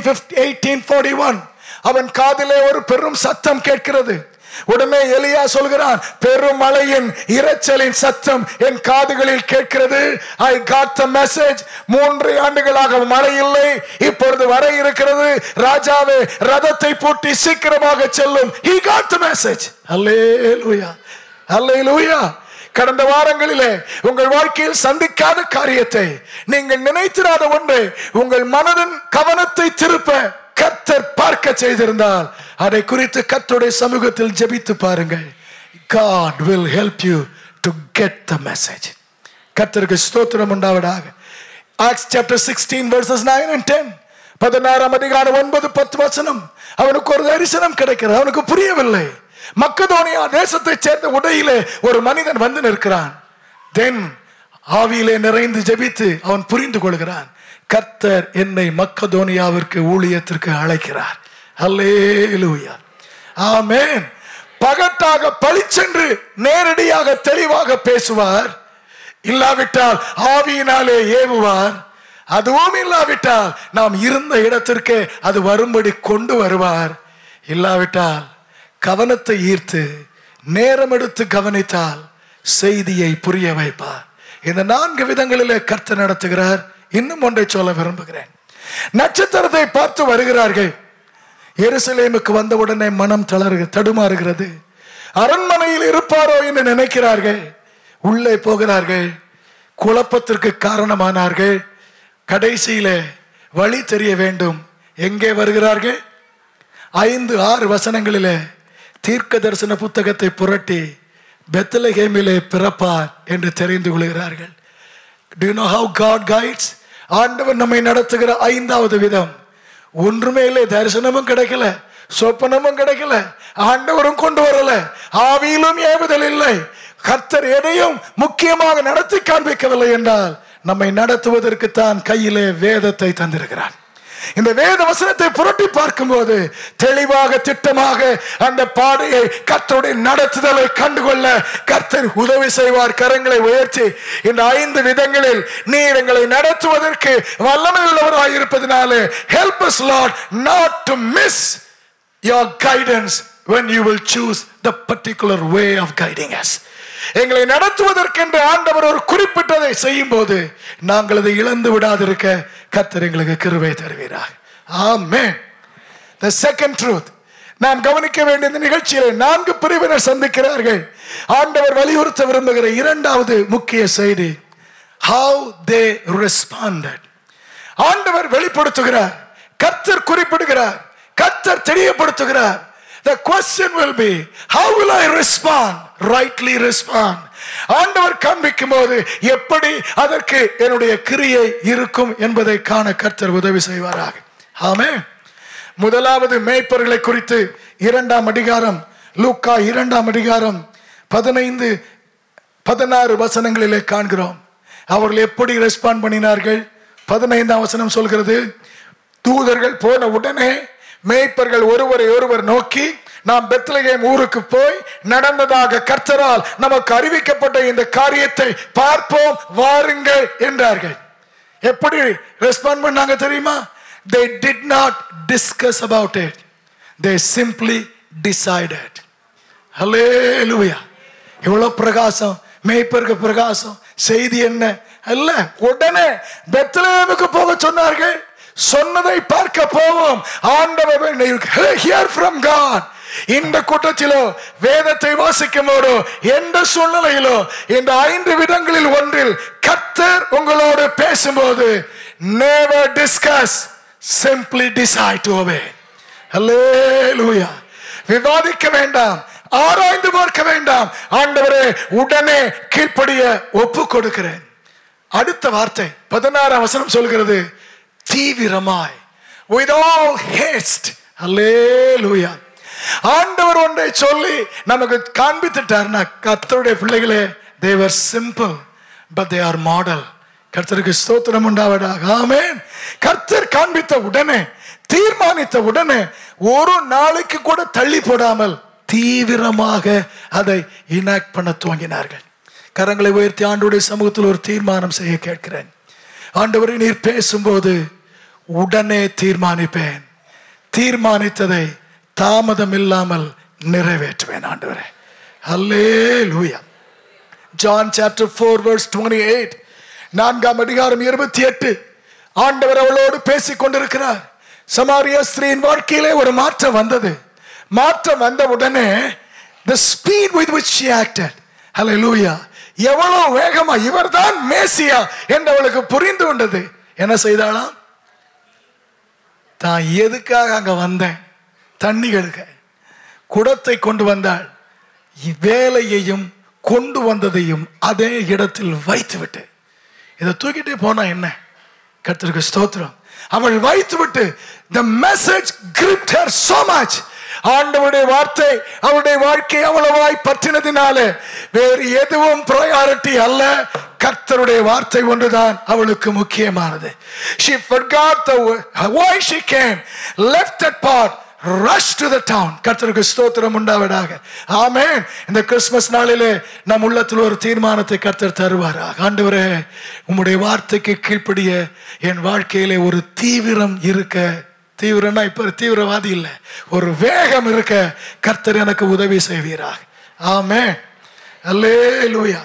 Speaker 1: 1841 அவன் காதிலே ஒரு பெரும் சத்தம் கேட்கிறது உடனே எலியா சொல்கிறான் பெரும் மழையின் இரைச்சலின் சத்தம் என் காதுகளில் கேட்கிறது ஐ காட் த மெசேஜ் மூன்று ஆண்டுகளாக மழை இல்லை இப்பொழுது வர இருக்கிறது ராஜாவே ரதத்தை பூட்டி சீக்கிரமாக செல்லும் he got the message அல்லேலூயா அல்லேலூயா கடந்த வாரங்களிலே உங்கள் வாழ்க்கையில் சந்திக்காத காரியத்தை நீங்கள் நினைத்திராத ஒன்றை உங்கள் மனதின் கவனத்தை திருப்ப கர்த்தர் பார்க்க செய்திருந்தால் அதை குறித்து கர்த்தருடைய சமூகத்தில் ஜெபித்து பாருங்கள் God will help you to get the message கர்த்தருக்கு ஸ்தோத்திரம் உண்டாவதாக Acts chapter 16 verses 9 and 10 பதினாறாம் அதிகாரம் ஒன்பது பத்து வசனம் அவனுக்கு ஒரு தரிசனம் கிடைக்கிறது அவனுக்கு புரியவில்லை மக்கதோனியா தேசத்தைச் சேர்ந்த உடையிலே ஒரு மனிதன் வந்து நிற்கிறான் தென் ஆவியிலே நிறைந்து ஜெபித்து அவன் புரிந்து கொள்கிறான் கர்த்தர் என்னை மக்கதோனியாவிற்கு ஊழியத்திற்கு அழைக்கிறார் அல்லேலூயா ஆமென் பகட்டாக பளிச்சென்று நேரடியாக தெளிவாக பேசுவார் இல்லாவிட்டால் ஆவியினாலே ஏவுவார் அதுவும் இல்லாவிட்டால் நாம் இருந்த இடத்திற்கு அது வரும்படி கொண்டு வருவார் இல்லாவிட்டால் கவனத்தை ஈர்த்து நேரம் எடுத்து கவனித்தால் செய்தியை புரிய வைப்பார் இந்த நான்கு விதங்களிலே கர்த்தர் நடத்துகிறார் இன்னும் ஒன்றை சொல்ல விரும்புகிறேன் நட்சத்திரத்தை பார்த்து வருகிறார்கள் எருசலேமுக்கு வந்தவுடனே மனம் தளர்க தடுமாறுகிறது அரண்மனையில் இருப்பாரோ என்று நினைக்கிறார்கள் உள்ளே போகிறார்கள் குழப்பத்திற்கு காரணமானார்கள் கடைசியில வழி தெரிய வேண்டும் எங்கே வருகிறார்கள் ஐந்து ஆறு வசனங்களிலே தீர்க்க தரிசன புத்தகத்தை புரட்டி பெத்தலகேமிலே பிறப்பார் என்று தெரிந்து கொள்கிறார்கள் Do you know how God guides? ஆண்டவர் நம்மை நடத்துகிற ஐந்தாவது விதம் ஒன்றுமே இல்லை தரிசனமும் கிடைக்கல சொப்பனமும் கிடைக்கல ஆண்டவரும் கொண்டு வரல ஆவியிலும் ஏவுதல் இல்லை கர்த்தர் எதையும் முக்கியமாக நடத்தி காண்பிக்கவில்லை என்றால் நம்மை நடத்துவதற்கு தான் கையிலே வேதத்தை தந்திருக்கிறார் இந்த வேத வசனத்தை புரட்டி பார்க்கும்போது தெளிவாக திட்டமாக அந்த பாதையை கர்த்தருடைய நடத்துதலை கண்டுகொள்ள கர்த்தர் உதவி செய்வார் கரங்களை உயர்த்தி இந்த ஐந்து விதங்களில் நீர் எங்களை நடத்துவதற்கு வல்லமை உள்ளவராக இருப்பதனாலே help us Lord not to miss your guidance when you will choose the particular way of guiding us எங்களை நடத்துவதற்கென்று ஆண்டவர் ஒரு குறிப்பிட்டதை செய்யும் போது நாங்கள் அதை இழந்து விடாதிருக்க கர்த்தர் எங்களுக்கு கிருபை தருவீராக ஆமென் the second truth நாம் கவனிக்க வேண்டிய இந்த நிகழ்ச்சியிலே நான்கு பிரிவினர் சந்திக்கிறார்கள் ஆண்டவர் வலியுறுத்த விரும்புகிற இரண்டாவது முக்கிய செய்தி how they responded ஆண்டவர் வெளிப்படுத்துகிறார் கர்த்தர் குறிப்பிடுகிறார் கர்த்தர் தெரியப்படுத்துகிறார் The question will be, how will I respond? Rightly respond. ஆண்டவர் காண்பிக்கும் போது எப்படி அதற்கு என்னுடைய கிரியை இருக்கும் என்பதை காண கர்த்தர் உதவி செய்வாராக ஆமே முதலாவது மேய்ப்பர்களை குறித்து இரண்டாம் அதிகாரம் லூக்கா இரண்டாம் அதிகாரம் பதினைந்து பதினாறு வசனங்களிலே காண்கிறோம் அவர்கள் எப்படி ரெஸ்பாண்ட் பண்ணினார்கள் பதினைந்தாம் வசனம் சொல்கிறது தூதர்கள் போன உடனே மேய்ப்பர்கள் ஒருவரை ஒருவர் நோக்கி நாம் பெத்லகேம் ஊருக்கு போய் நடந்ததாக கர்த்தரால் நமக்கு அறிவிக்கப்பட்ட இந்த காரியத்தை பார்ப்போம் வாருங்கள் என்றார்கள் எப்படி ரெஸ்பாண்ட் பண்ணாங்க தெரியுமா they did not discuss about it they simply decided ஹalleluya எவ்வளவு பிரகாசம் மேய்ப்பருக்கு பிரகாசம் செய்தி என்ன அல்ல உடனே பெத்லகேமுக்கு போக சொன்னார்கள் சொன்னதை பார்க்க போவோம் ஆண்டவர் ஹியர் ஃப்ரம் காட் இந்த கூட்டத்திலோ வேதத்தை வாசிக்கும் போதோ எந்த சூழ்நிலையிலோ இந்த ஐந்து விதங்களில் ஒன்றில் கர்த்தர் உங்களோடு பேசும்போது never discuss simply decide to obey ஹalleluya விவாதிக்க வேண்டாம் ஆராய்ந்து பார்க்க வேண்டாம் ஆண்டவரே உடனே கீழ்ப்படிய ஒப்பு கொடுக்கிறேன் அடுத்த வார்த்தை பதினாறாம் வசனம் சொல்கிறது தீவிரமாய் with all haste ஹalleluya ஆண்டவர் ஒன்றை சொல்லி நமக்கு காண்பித்துட்டார்னா கர்த்தருடைய பிள்ளைகளே they were simple but they are model கர்த்தருக்கு ஸ்தோத்திரம் உண்டாவதாக ஆமென் கர்த்தர் காண்பித்த உடனே தீர்மானித்த உடனே ஒரு நாளைக்கு கூட தள்ளி போடாமல் தீவிரமாக அதை இனாக்ட் பண்ண துவங்கினார்கள் கரங்களை உயர்த்தி ஆண்டோடைய சமூகத்தில் ஒரு தீர்மானம் செய்ய கேட்கிறேன் ஆண்டவரை நீர் பேசும்போது உடனே தீர்மானிப்பேன் தீர்மானித்ததை தாமதம் இல்லாமல் நிறைவேற்றுவேன் ஆண்டவரே hallelujah John chapter four verse twenty eight நான்காம் அதிகாரம் இருபத்தி எட்டு ஆண்டவர் அவளோடு பேசிக் கொண்டிருக்கிறார் சமாரிய ஸ்திரீயின் வாழ்க்கையிலே ஒரு மாற்றம் வந்தது மாற்றம் வந்த உடனே the speed with which she acted hallelujah எவ்வளவு வேகமா இவர்தான் மேசியா என்று அவளுக்கு புரிந்து கொண்டது என்ன செய்தாளாம் தான் எதுக்காக அங்க வந்தேன் தண்ணி கெடுக்க குடத்தை கொண்டு வந்தாள் வேலையையும் கொண்டு வந்ததையும் அதே இடத்தில் வைத்து விட்டு இதை தூக்கிட்டே போனா என்ன கர்த்தருக்கு ஸ்தோத்திரம் அவள் வைத்து விட்டு the message gripped her so much ஆண்டவருடைய வார்த்தை அவருடைய வாழ்க்கை அவ்வளவாய் பற்றினதினாலே வேறு எதுவும் ப்ரையாரிட்டி அல்ல கர்த்தருடைய வார்த்தை ஒன்றுதான் அவளுக்கு முக்கியமானது she forgot the why she came left that part rush to the town கர்த்தருக்கு ஸ்தோத்திரம் உண்டாவதாக ஆமென் இந்த கிறிஸ்மஸ் நாளிலே நம் உள்ளத்தில் ஒரு தீர்மானத்தை கர்த்தர் தருவாராக ஆண்டவரே உம்முடைய வார்த்தைக்கு கீழ்ப்படிய என் வாழ்க்கையிலே ஒரு தீவிரம் இருக்க தீவிரம்னா இப்ப தீவிரவாதி இல்லை ஒரு வேகம் இருக்க கர்த்தர் எனக்கு உதவி செய்வீராக ஆமென் அல்லேலூயா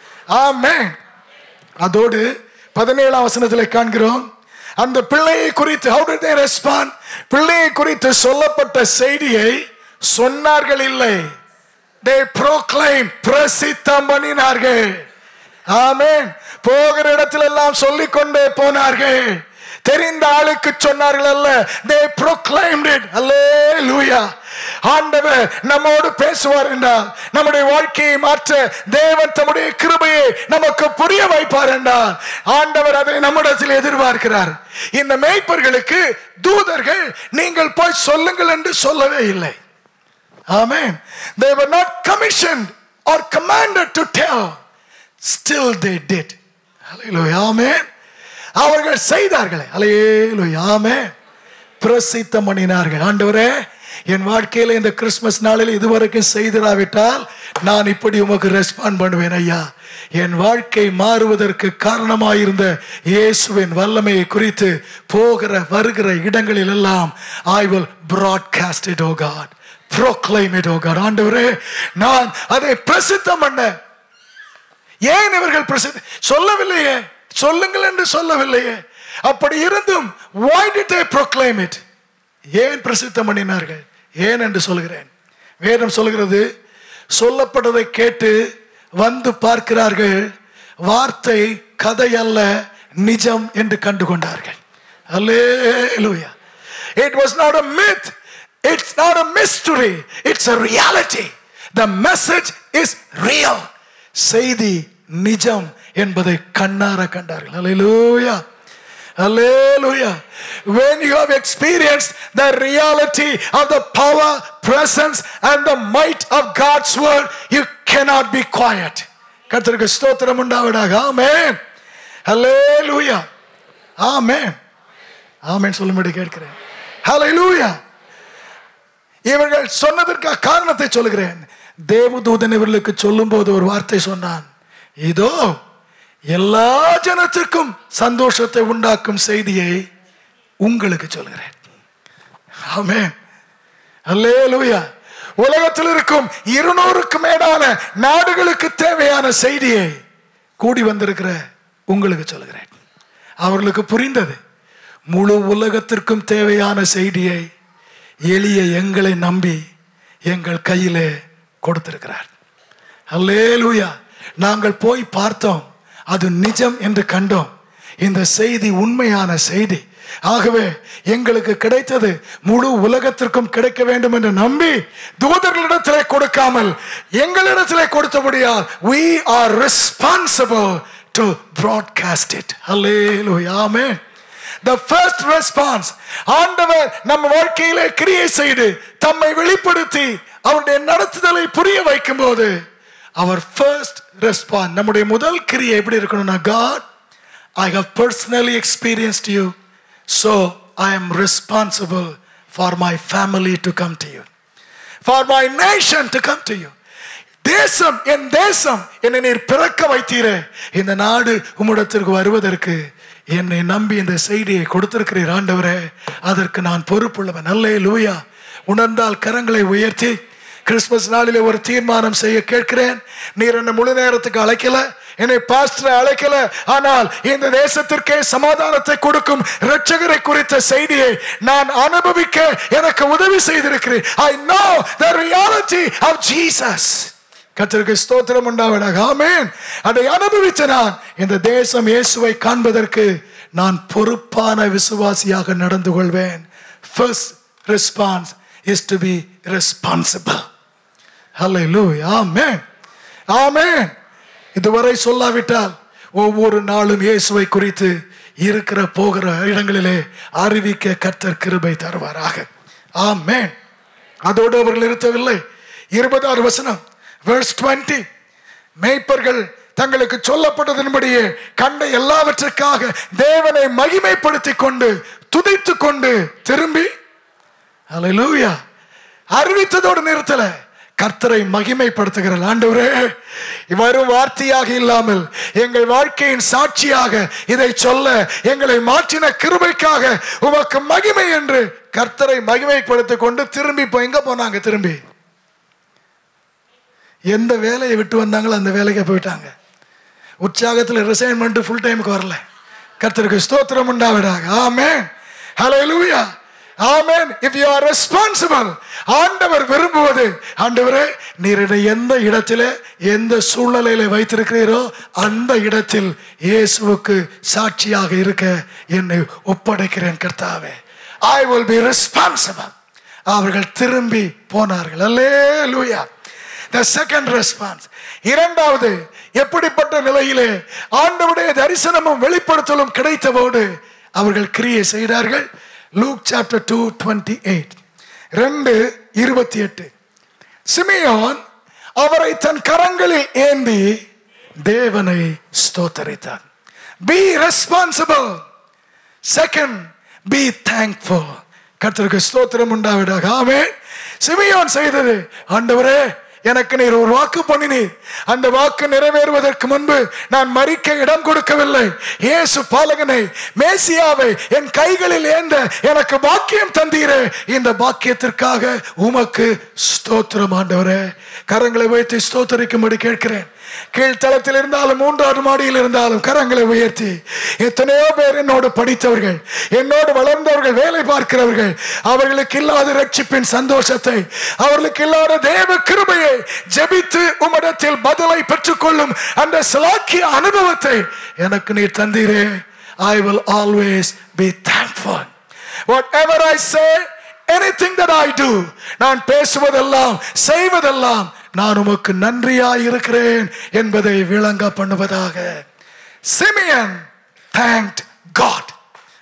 Speaker 1: ஆமென் அதோடு பதினேழாம் வசனத்தில் காண்கிறோம் அந்த பிள்ளையை குறித்து how did they respond பிள்ளையை குறித்து சொல்லப்பட்ட செய்தியை சொன்னார்கள் இல்லை they proclaim பிரசித்தம் பண்ணினார்கள் ஆமென் போகிற இடத்துல எல்லாம் சொல்லிக்கொண்டே போனார்கள் தெரிந்த ஆளுக்கு சொன்னார்கள் அல்ல they proclaimed it hallelujah ஆண்டவர் நம்மோடு பேசுவார் என்றால் நம்முடைய வாழ்க்கையை மாற்ற தேவன் தம்முடைய கிருபையை நமக்கு புரிய வைப்பார் என்றால் ஆண்டவர் அதை நம்மிடத்தில் எதிர்பார்க்கிறார் இந்த மேய்ப்பர்களுக்கு தூதர்கள் நீங்கள் போய் சொல்லுங்கள் என்று சொல்லவே இல்லை ஆமென் they were not commissioned or commanded to tell still they did hallelujah amen அவர்கள் செய்தார்களே hallelujah amen பிரசித்தம் பண்ணினார்கள் ஆண்டவரே என் வாழ்க்கையில இந்த கிறிஸ்மஸ் நாளில் இதுவரைக்கும் செய்திராவிட்டால் நான் இப்படி உமக்கு ரெஸ்பாண்ட் பண்ணுவேன் ஐயா என் வாழ்க்கை மாறுவதற்கு காரணமாயிருந்த இயேசுவின் வல்லமையை குறித்து போகிற வருகிற இடங்களில் எல்லாம் I will broadcast it O God proclaim it O God ஆண்டவரே நான் அதை பிரசித்தம் பண்ண ஏன் இவர்கள் பிரசித்த சொல்லவில்லையே சொல்லுங்கள் என்று சொல்லவில்லையே அப்படி இருந்தும் why did they proclaim it ஏன் பிரசித்தம் பண்ணினார்கள் ஏன் என்று சொல்கிறேன் வேதம் சொல்கிறது சொல்லப்பட்டதை கேட்டு வந்து பார்க்கிறார்கள் வார்த்தை கதை அல்ல நிஜம் என்று கண்டு கொண்டார்கள் அல்லேலூயா it was not a myth it's not a mystery it's a reality the message is real செய்தி நிஜம் என்பதை கண்ணார கண்டார்கள் அல்லேலூயா Hallelujah. When you have experienced the reality of the power, presence, and the might of God's word, you cannot be quiet. கர்த்தருக்கு ஸ்தோத்திரம் உண்டாவதாக ஆமென் ஹalleluya ஆமென் ஆமென் சொல்லும்படி கேட்கிறேன் ஹalleluya இவர்கள் சொன்னதற்கு காரணத்தை சொல்லுகிறேன் தேவதூதன் இவர்களுக்கு சொல்லும்போது ஒரு வார்த்தை சொன்னான் இதோ எல்லா ஜனத்திற்கும் சந்தோஷத்தை உண்டாக்கும் செய்தியை உங்களுக்கு சொல்கிறேன் ஆமென் அல்லேலூயா உலகத்தில் இருக்கும் இருநூறுக்கு மேலான நாடுகளுக்கு தேவையான செய்தியை கூடி வந்திருக்கிற உங்களுக்கு சொல்கிறேன் அவர்களுக்கு புரிந்தது முழு உலகத்திற்கும் தேவையான செய்தியை எளிய எங்களை நம்பி எங்கள் கையிலே கொடுத்திருக்கிறார் அல்லேலூயா நாங்கள் போய் பார்த்தோம் அது நிஜம் என்று கண்டோம் இந்த செய்தி உண்மையான செய்தி ஆகவே எங்களுக்கு கிடைத்தது முழு உலகத்திற்கும் கிடைக்க வேண்டும் என்று நம்பி தூதர்களிடத்திலே கொடுக்காமல் எங்களிடத்திலே கொடுத்தபடியால் we are responsible to broadcast it hallelujah amen the first response ஆண்டவர் நம்ம வாழ்க்கையிலே கிரியை செய்து தம்மை வெளிப்படுத்தி அவருடைய நடத்துதலை புரிய வைக்கும் போது அவர் ஃபர்ஸ்ட் ரெஸ்பாண்ட் நம்முடைய முதல் கிரியை எப்படி இருக்கணும்னா God I have personally experienced you so I am responsible for my family to come to you for my nation to come to you தேசம் என் தேசம் என்னை நீர் பிறக்க வைத்தீரே இந்த நாடு உம்மிடத்திற்கு வருவதற்கு என்னை நம்பி இந்த செய்தியை கொடுத்திருக்கிறீர் ஆண்டவரே அதற்கு நான் பொறுப்புள்ளவன் நல்லே லூயா உணர்ந்தால் கரங்களை உயர்த்தி கிறிஸ்துமஸ் நாளிலே ஒரு தீர்மானம் செய்ய கேட்கிறேன் நீர் என்ன முழு நேரத்துக்கு அழைக்கல என்னை பாஸ்டரை அழைக்கல ஆனால் இந்த தேசத்திற்கே சமாதானத்தை கொடுக்கும் இரட்சகரை குறித்த செய்தியை நான் அனுபவிக்க எனக்கு உதவி செய்திருக்கிறேன் I know the reality of Jesus கர்த்தருக்கு ஸ்தோத்திரம் உண்டாவதாக ஆமென் அதை அனுபவித்த நான் இந்த தேசம் இயேசுவை காண்பதற்கு நான் பொறுப்பான விசுவாசியாக நடந்து கொள்வேன் first response is to be responsible ஹalleluya ஆமென் ஆமென் இதுவரை சொல்லாவிட்டால் ஒவ்வொரு நாளும் இயேசுவை குறித்து இருக்கிற போகிற இடங்களிலே அறிவிக்க கர்த்தர் கிருபை தருவாராக ஆமென் அதோடு அவர்கள் நிறுத்தவில்லை இருபதாறு வசனம் verse 20 மேய்ப்பர்கள் தங்களுக்கு சொல்லப்பட்டதன்படியே கண்ட எல்லாவற்றுக்காக தேவனை மகிமைப்படுத்திக் கொண்டு துதித்து கொண்டு திரும்பி ஹalleluya அறிவித்ததோடு நிறுத்தல கர்த்தரை மகிமைப்படுத்துகிற ஆண்டவரே வரும் வார்த்தையாக இல்லாமல் எங்கள் வாழ்க்கையின் சாட்சியாக இதை சொல்ல எங்களை மாற்றின கிருபைக்காக உமக்கு மகிமை என்று கர்த்தரை மகிமைப்படுத்திக் கொண்டு திரும்பி இப்போ எங்க போனாங்க திரும்பி எந்த வேலையை விட்டு வந்தாங்களோ அந்த வேலைக்கு போயிட்டாங்க உற்சாகத்தில் ரிசைன் பண்ணிட்டு ஃபுல் டைமுக்கு வரல கர்த்தருக்கு ஸ்தோத்திரம் உண்டாவிடாங்க ஆமென் ஹalleluya amen if you are responsible ஆண்டவர் விரும்புவது ஆண்டவரே நீர் என்னை எந்த இடத்திலே எந்த சூழ்நிலையில வைத்திருக்கிறீரோ அந்த இடத்தில் இயேசுவுக்கு சாட்சியாக இருக்க என்னை ஒப்படைக்கிறேன் கர்த்தாவே ஐ வில் பி ரெஸ்பான்சிபிள் அவர்கள் திரும்பி போனார்கள் அல்லேலூயா the second response இரண்டாவது எப்படிப்பட்ட நிலையிலே ஆண்டவுடைய தரிசனமும் வெளிப்படுத்தலும் கிடைத்தபோது அவர்கள் கிரியை செய்தார்கள் Luke chapter two twenty eight ரெண்டு இருபத்தி எட்டு சிமியோன் அவரை தன் கரங்களில் ஏந்தி தேவனை ஸ்தோத்தரித்தார் be responsible second be thankful கர்த்தருக்கு ஸ்தோத்திரம் உண்டாவிடாக ஆமென் சிமியோன் செய்தது ஆண்டவரே எனக்கு நீர் ஒரு வாக்கு பண்ணினீர் அந்த வாக்கு நிறைவேறுவதற்கு முன்பு நான் மறிக்க இடம் கொடுக்கவில்லை இயேசு பாலகனை மேசியாவை என் கைகளில் ஏந்த எனக்கு பாக்கியம் தந்தீரே இந்த பாக்கியத்திற்காக உமக்கு ஸ்தோத்திரம் ஆண்டவரே கரங்களை வைத்து ஸ்தோத்தரிக்கும்படி கேட்கிறேன் கீழ்த்தளத்தில் இருந்தாலும் மூன்றாவது மாடியில் இருந்தாலும் கரங்களை உயர்த்தி எத்தனையோ பேர் என்னோடு படித்தவர்கள் என்னோடு வளர்ந்தவர்கள் வேலை பார்க்கிறவர்கள் அவர்களுக்கு இல்லாத ரட்சிப்பின் சந்தோஷத்தை அவர்களுக்கு இல்லாத தேவ கிருபையை ஜெபித்து உம்மிடத்தில் பதிலை பெற்றுக்கொள்ளும் அந்த சிலாக்கிய அனுபவத்தை எனக்கு நீர் தந்தீரே I will always be thankful whatever I say anything that I do நான் பேசுவதெல்லாம் செய்வதெல்லாம் நான் உமக்கு நன்றியாய் இருக்கிறேன் என்பதை விளங்க பண்ணுவதாக சிமியன் thanked God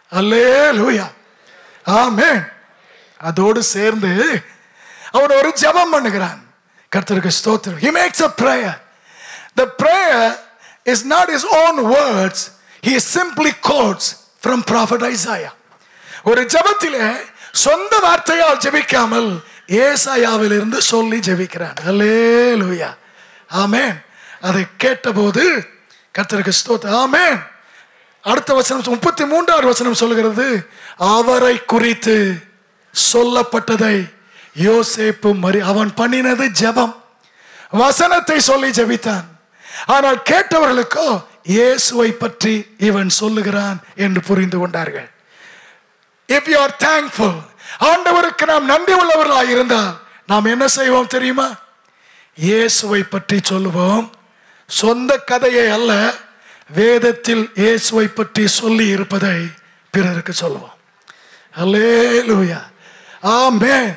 Speaker 1: அல்லேலூயா ஆமென் அதோடு சேர்ந்து அவன் ஒரு ஜெபம் பண்ணுகிறான் கர்த்தருக்கு ஸ்தோத்திரம் he makes a prayer the prayer is not his own words he simply quotes from prophet isaiah ஒரு ஜெபத்திலே சொந்த வார்த்தையால் ஜெபிக்காமல் ஏசாயாவில் இருந்து சொல்லி ஜெபிக்கிறான் அல்லேலூயா ஆமென் அதை கேட்டபோது கர்த்தருக்கு ஸ்தோத்திரம் ஆமென் அடுத்த வசனம் முப்பத்தி மூன்றாவது வசனம் சொல்கிறது அவரை குறித்து சொல்லப்பட்டதை யோசேப்பு மறி அவன் பண்ணினது ஜெபம் வசனத்தை சொல்லி ஜெபித்தான் ஆனால் கேட்டவர்களுக்கோ இயேசுவை பற்றி இவன் சொல்லுகிறான் என்று புரிந்து கொண்டார்கள் இஃப் யூ ஆர் தேங்க்ஃபுல் ஆண்டவருக்கு நாம் நன்றி உள்ளவர்களாக இருந்தால் நாம் என்ன செய்வோம் தெரியுமா இயேசுவை பற்றி சொல்லுவோம் சொந்த கதையை அல்ல வேதத்தில் இயேசுவை பற்றி சொல்லி இருப்பதை பிறருக்கு சொல்லுவோம் அல்லேலூயா ஆமென்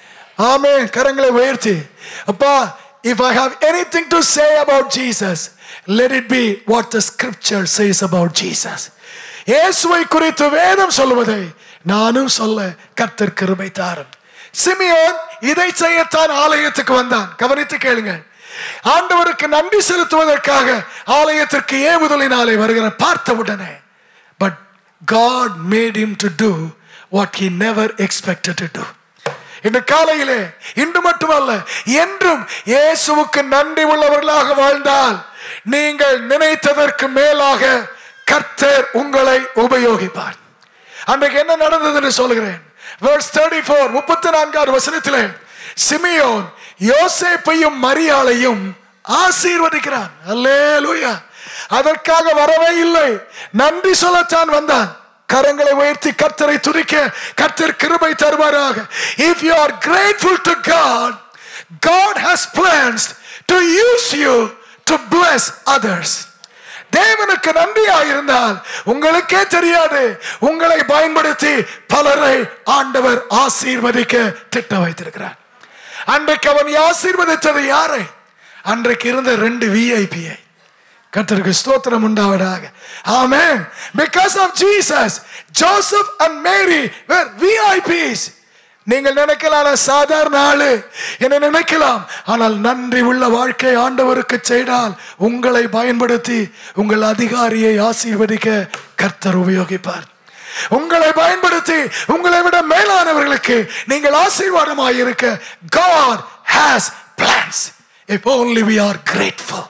Speaker 1: ஆமென் கரங்களை உயர்த்தி அப்பா if I have anything to say about Jesus let it be what the scripture says about Jesus இயேசுவை குறித்து வேதம் சொல்லுவதை நானும் சொல்ல கர்த்தர் கிருபை தாரும் சிமியோன் இதை செய்யத்தான் ஆலயத்துக்கு வந்தான் கவனித்து கேளுங்கள் ஆண்டவருக்கு நன்றி செலுத்துவதற்காக ஆலயத்திற்கு ஏவுதலினாலே வருகிற பார்த்தவுடனே but God made him to do what he never expected to do இன்று காலையிலே இன்று மட்டுமல்ல என்றும் இயேசுவுக்கு நன்றி உள்ளவர்களாக வாழ்ந்தால் நீங்கள் நினைத்ததற்கு மேலாக கர்த்தர் உங்களை உபயோகிப்பார் அன்றைக்கு என்ன நடந்ததுன்னு சொல்கிறேன் verse 34 முப்பத்தி நான்காவது வசனத்திலே சிமியோன் யோசேப்பையும் மரியாளையும் ஆசீர்வதிக்கிறான் அல்லேலூயா அதற்காக வரவே இல்லை நன்றி சொல்லத்தான் வந்தான் கரங்களை உயர்த்தி கர்த்தரை துதிக்க கர்த்தர் கிருபை தருவாராக if you are grateful to God God has plans to use you to bless others தேவனுக்கு நன்றியா இருந்தால் உங்களுக்கே தெரியாது உங்களை பயன்படுத்தி பலரை ஆண்டவர் ஆசீர்வதிக்க திட்டம் வைத்திருக்கிறார் அன்றைக்கு அவன் ஆசீர்வதித்தது யாரை அன்றைக்கு இருந்த ரெண்டு விஐபிஐ கர்த்தருக்கு ஸ்தோத்திரம் உண்டாவதாக amen because of Jesus Joseph and Mary were VIPs நீங்கள் நினைக்கலாம் நான் சாதாரண ஆளு என்ன நினைக்கலாம் ஆனால் நன்றி உள்ள வாழ்க்கை ஆண்டவருக்கு செய்தால் உங்களை பயன்படுத்தி உங்கள் அதிகாரியை ஆசீர்வதிக்க கர்த்தர் உபயோகிப்பார் உங்களை பயன்படுத்தி உங்களை விட மேலானவர்களுக்கு நீங்கள் ஆசீர்வாதமாக இருக்க God has plans if only we are grateful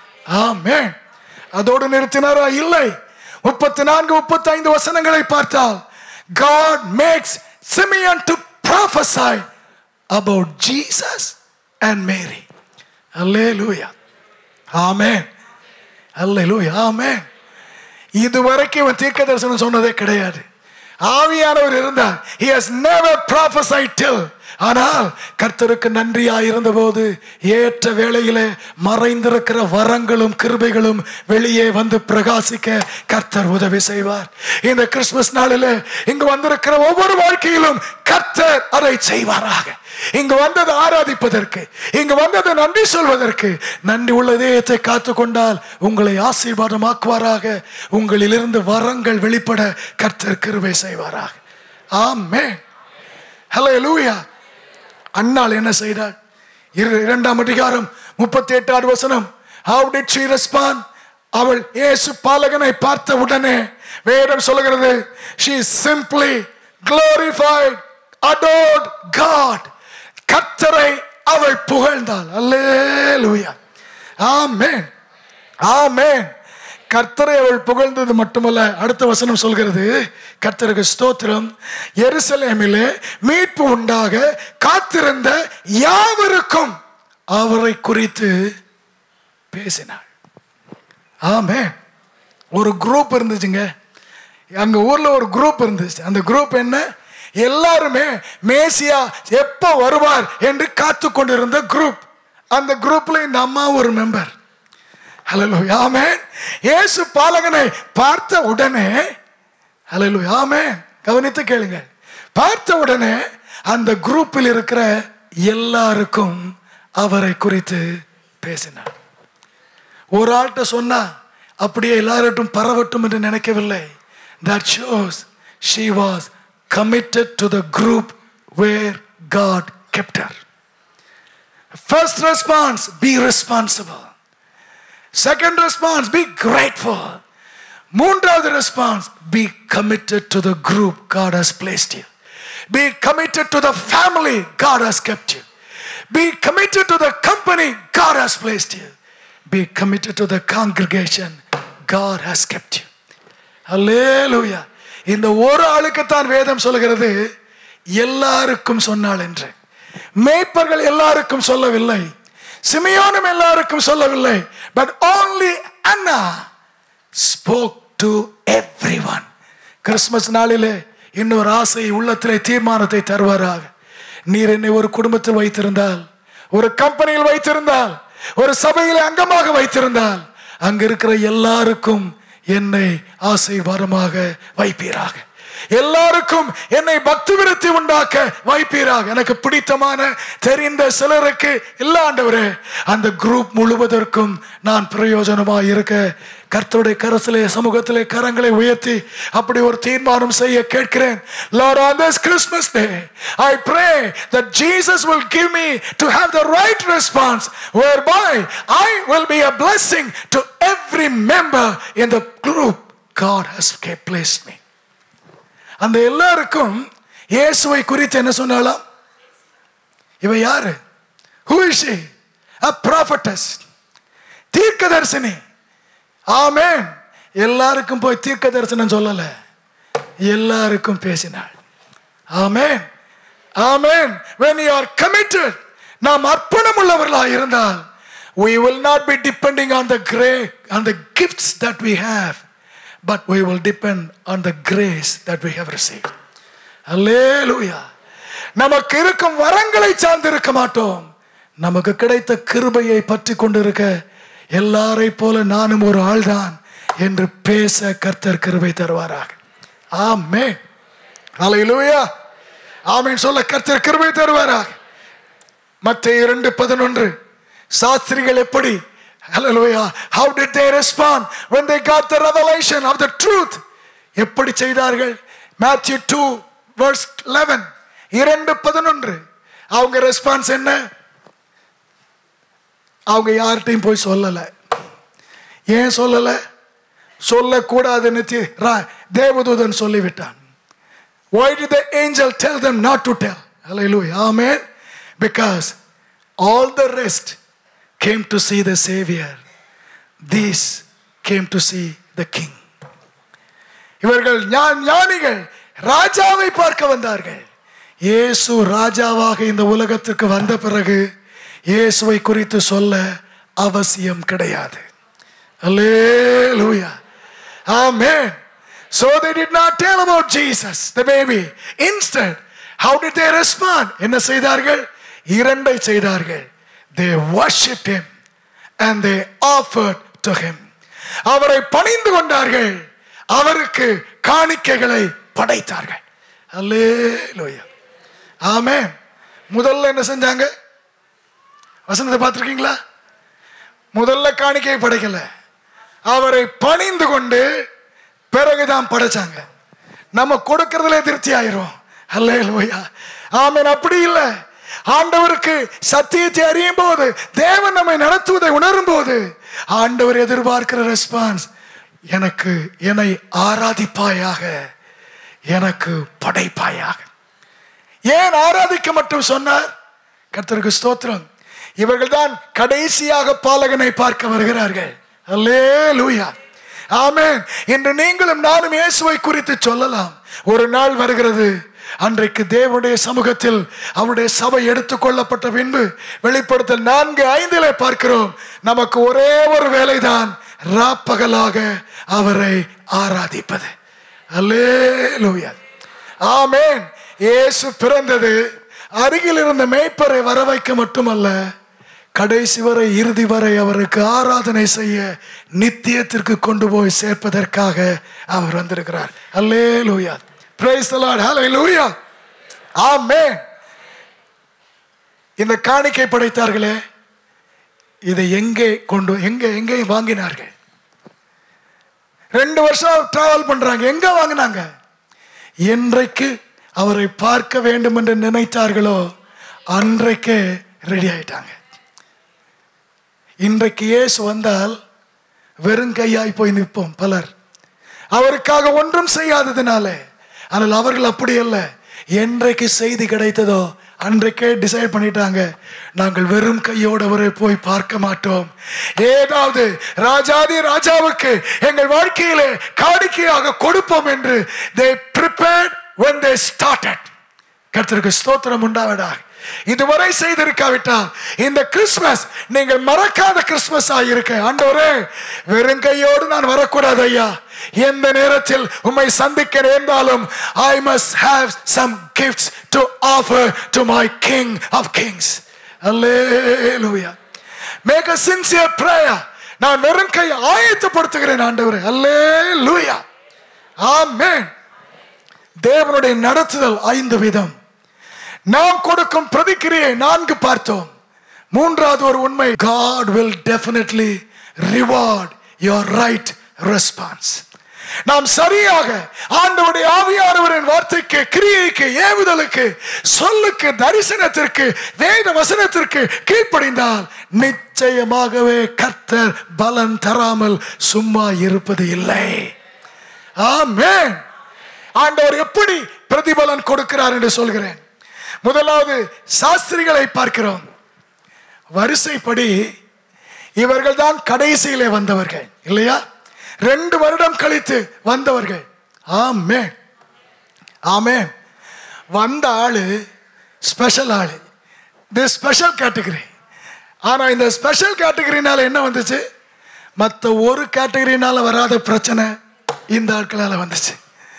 Speaker 1: ஆமென் அதோடு நிறுத்தினாரா இல்லை முப்பத்தி நான்கு முப்பத்தி ஐந்து வசனங்களை பார்த்தால் God makes Simeon to prophesy about Jesus and Mary. Hallelujah. Amen. Hallelujah. Amen. இதுவரைக்கும் இவன் தீர்க்க தரிசனம் சொன்னதே கிடையாது ஆவியானவர் இருந்தார் he has never prophesied till ஆனால் கர்த்தருக்கு நன்றியா இருந்தபோது ஏற்ற வேளையிலே மறைந்திருக்கிற வரங்களும் கிருபைகளும் வெளியே வந்து பிரகாசிக்க கர்த்தர் உதவி செய்வார் இந்த கிறிஸ்துமஸ் நாளிலே இங்கு வந்திருக்கிற ஒவ்வொரு வாழ்க்கையிலும் கர்த்தர் அதை செய்வாராக இங்கு வந்தது ஆராதிப்பதற்கு இங்கு வந்தது நன்றி சொல்வதற்கு நன்றி உள்ள இதயத்தை காத்து கொண்டால் உங்களை ஆசீர்வாதமாக்குவாராக உங்களிலிருந்து வரங்கள் வெளிப்பட கர்த்தர் கிருபை செய்வாராக ஆமென் ஹலோ லூயா அண்ணாள் என்ன செய்தாள் இரு- இரண்டாம் அதிகாரம் முப்பத்தி எட்டாவது வசனம் how did she respond அவள் இயேசு பாலகனை பார்த்த உடனே வேதம் சொல்கிறது she simply glorified adored God கர்த்தரை அவள் புகழ்ந்தாள் அல்லேலூயா ஆமென் ஆமென் கர்த்தரை அவள் புகழ்ந்தது மட்டுமல்ல அடுத்த வசனம் சொல்கிறது கர்த்தருக்கு ஸ்தோத்திரம் எருசலேமிலே மீட்பு உண்டாக காத்திருந்த யாவருக்கும் அவரை குறித்து பேசினாள் ஆமே ஒரு குரூப் இருந்துச்சுங்க அங்க ஊர்ல ஒரு குரூப் இருந்துச்சு அந்த குரூப் என்ன எல்லாருமே மேசியா எப்போ வருவார் என்று காத்து கொண்டிருந்த குரூப் அந்த குரூப்ல இந்த அம்மா ஒரு மெம்பர் ஹலோ ஆமென் இயேசு பாலகனை பார்த்த உடனே ஹலோ ஆமென் கவனித்து கேளுங்க பார்த்த உடனே அந்த குரூப்பில் இருக்கிற எல்லாருக்கும் அவரை குறித்து பேசினார் ஒரு ஆள்கிட்ட சொன்னா அப்படியே எல்லார்ட்டும் பரவட்டும் என்று நினைக்கவில்லை that shows she was committed to the group where God kept her. First response, be responsible. Second response, be grateful. மூன்றாவது response be committed to the group God has placed you. Be committed to the family God has kept you. Be committed to the company God has placed you. Be committed to the congregation God has kept you. Hallelujah. இந்த ஒரு ஆளுக்குத்தான் வேதம் சொல்கிறது எல்லாருக்கும் சொன்னாள் என்று மேய்ப்பர்கள் எல்லாருக்கும் சொல்லவில்லை சிமியோனும் எல்லாருக்கும் சொல்லவில்லை but only Anna spoke to everyone Christmas நாளிலே இன்னொரு ஆசை உள்ளத்திலே தீர்மானத்தை தருவாராக நீர் என்னை ஒரு குடும்பத்தில் வைத்திருந்தால் ஒரு கம்பெனியில் வைத்திருந்தால் ஒரு சபையிலே அங்கமாக வைத்திருந்தால் அங்க இருக்கிற எல்லாருக்கும் என்னை ஆசை வரமாக வைப்பீராக எல்லாருக்கும் என்னை பக்தி விருத்தி உண்டாக்க வைப்பீராக எனக்கு பிடித்தமான தெரிந்த சிலருக்கு இல்ல ஆண்டவரே அந்த குரூப் முழுவதற்கும் நான் பிரயோஜனமாக இருக்க கர்த்தருடைய கரசிலே சமூகத்திலே கரங்களை உயர்த்தி அப்படி ஒரு தீர்மானம் செய்ய கேட்கிறேன் Lord on this Christmas day I pray that Jesus will give me to have the right response whereby I will be a blessing to every member in the group God has placed me அந்த எல்லாருக்கும் இயேசுவை குறித்து என்ன சொன்னாலாம் இவ யாரு who is she a prophetess தீர்க்கதரிசினி ஆமென் எல்லாருக்கும் போய் தீர்க்க தரிசனம் சொல்லல எல்லாருக்கும் பேசினாள் ஆமென் ஆமென் when you are committed நாம் அர்ப்பணம் உள்ளவர்களாக இருந்தால் we will not be depending on the great on the gifts that we have but we will depend on the grace that we have received Hallelujah. நமக்கு இருக்கும் வரங்களை சார்ந்து இருக்க மாட்டோம் நமக்கு கிடைத்த கிருபையை பற்றி கொண்டிருக்க எல்லாரை போல நானும் ஒரு ஆள்தான் என்று பேச கர்த்தர் கிருபை தருவாராக ஆமென் ஹalleluya ஆமென் சொல்ல கர்த்தர் கிருபை தருவாராக மற்ற இரண்டு பதினொன்று சாஸ்திரிகள் எப்படி Hallelujah. How did they respond when they got the revelation of the truth? எப்படி செய்தார்கள் மேத்யூ டூ verse 11 இரண்டு பதினொன்று அவங்க ரெஸ்பான்ஸ் என்ன அவங்க யார்கிட்டையும் போய் சொல்லலை ஏன் சொல்லலை சொல்லக்கூடாதுன்னு தி- ரா- தேவதூதன் சொல்லிவிட்டான் Why did the angel tell them not to tell? Hallelujah. Amen. Because all the rest came to see the Savior. These came to see the King. இவர்கள் ஞா- ஞானிகள் ராஜாவை பார்க்க வந்தார்கள் இயேசு ராஜாவாக இந்த உலகத்திற்கு வந்த பிறகு இயேசுவை குறித்து சொல்ல அவசியம் கிடையாது Hallelujah. Amen. So they did not tell about Jesus, the baby. Instead, how did they respond? என்ன செய்தார்கள் இரண்டை செய்தார்கள் they worshipped him and they offered to him அவரை பணிந்து கொண்டார்கள் அவருக்கு காணிக்கைகளை படைத்தார்கள் அல்லேலூயா ஆமென் முதல்ல என்ன செஞ்சாங்க வசனத்தை பார்த்துருக்கீங்களா முதல்ல காணிக்கை படைக்கல அவரை பணிந்து கொண்டு பிறகுதான் படைச்சாங்க நம்ம கொடுக்கறதுல திருப்தி ஆயிரும் அல்லேலூயா ஆமென் அப்படி இல்லை ஆண்டவருக்கு சத்தியத்தை அறியும் போது தேவன் நம்மை நடத்துவதை உணரும் போது ஆண்டவர் எதிர்பார்க்கிற ரெஸ்பான்ஸ் எனக்கு என்னை ஆராதிப்பாயாக எனக்கு படைப்பாயாக ஏன் ஆராதிக்க மட்டும் சொன்னார் கர்த்தருக்கு ஸ்தோத்திரம் இவர்கள் தான் கடைசியாக பாலகனை பார்க்க வருகிறார்கள் அல்லேலூயா ஆமென் இன்று நீங்களும் நானும் இயேசுவை குறித்து சொல்லலாம் ஒரு நாள் வருகிறது அன்றைக்கு தேவனுடைய சமூகத்தில் அவருடைய சபை எடுத்துக்கொள்ளப்பட்ட பின்பு வெளிப்படுத்தல் நான்கு ஐந்திலே பார்க்கிறோம் நமக்கு ஒரே ஒரு வேலைதான் ராப்பகலாக அவரை ஆராதிப்பது அல்லேலூயா ஆமென் இயேசு பிறந்தது அருகில் இருந்த மேய்ப்பரை வர வைக்க மட்டுமல்ல கடைசி வரை இறுதி வரை அவருக்கு ஆராதனை செய்ய நித்தியத்திற்கு கொண்டு போய் சேர்ப்பதற்காக அவர் வந்திருக்கிறார் அல்லே லூயா பிரைஸ் ஹalleluya ஆமென் இந்த காணிக்கை படைத்தார்களே இதை எங்கே கொண்டு எங்க எங்கே வாங்கினார்கள் ரெண்டு வருஷம் டிராவல் பண்றாங்க எங்க வாங்கினாங்க என்றைக்கு அவரை பார்க்க வேண்டும் என்று நினைத்தார்களோ அன்றைக்கே ரெடி ஆயிட்டாங்க இன்றைக்கு இயேசு வந்தால் வெறுங்கையாய் போய் நிற்போம் பலர் அவருக்காக ஒன்றும் செய்யாததினால ஆனால் அவர்கள் அப்படி அல்ல என்றைக்கு செய்தி கிடைத்ததோ அன்றைக்கே டிசைட் பண்ணிட்டாங்க நாங்கள் வெறும் கையோடு அவரை போய் பார்க்க மாட்டோம் ஏதாவது ராஜாதி ராஜாவுக்கு எங்கள் வாழ்க்கையிலே காணிக்கையாக கொடுப்போம் என்று they prepared when they started கர்த்தருக்கு ஸ்தோத்திரம் உண்டாவதாக இதுவரை செய்திருக்காவிட்டால் இந்த கிறிஸ்மஸ் நீங்கள் மறக்காத கிறிஸ்மஸ் ஆகியிருக்க ஆண்டவரே வெறும் கையோடு நான் வரக்கூடாது ஐயா எந்த நேரத்தில் உம்மை சந்திக்க நேர்ந்தாலும் I must have some gifts to offer to my King of Kings hallelujah make a sincere prayer நான் வெறும் கை ஆயத்தப்படுத்துகிறேன் ஆண்டவரே அல்லேலூயா ஆமென் தேவனுடைய நடத்துதல் ஐந்து விதம் நாம் கொடுக்கும் பிரதிக்கிரியை நான்கு பார்த்தோம் மூன்றாவது ஒரு உண்மை God will definitely reward your right response நாம் சரியாக ஆண்டவருடைய ஆவியானவரின் வார்த்தைக்கு கிரியைக்கு ஏவுதலுக்கு சொல்லுக்கு தரிசனத்திற்கு வேத வசனத்திற்கு கீழ்ப்படிந்தால் நிச்சயமாகவே கர்த்தர் பலன் தராமல் சும்மா இருப்பது இல்லை ஆமென் ஆண்டவர் எப்படி பிரதிபலன் கொடுக்கிறார் என்று சொல்கிறேன் முதலாவது சாஸ்திரிகளை பார்க்கிறோம் வரிசைப்படி இவர்கள் தான் கடைசியிலே வந்தவர்கள் இல்லையா ரெண்டு வருடம் கழித்து வந்தவர்கள் ஆமே ஆமே வந்த ஆளு ஸ்பெஷல் ஆளு இது ஸ்பெஷல் கேட்டகரி ஆனா இந்த ஸ்பெஷல் கேட்டகரினால என்ன வந்துச்சு மற்ற ஒரு கேட்டகரினால வராத பிரச்சனை இந்த ஆட்களால வந்துச்சு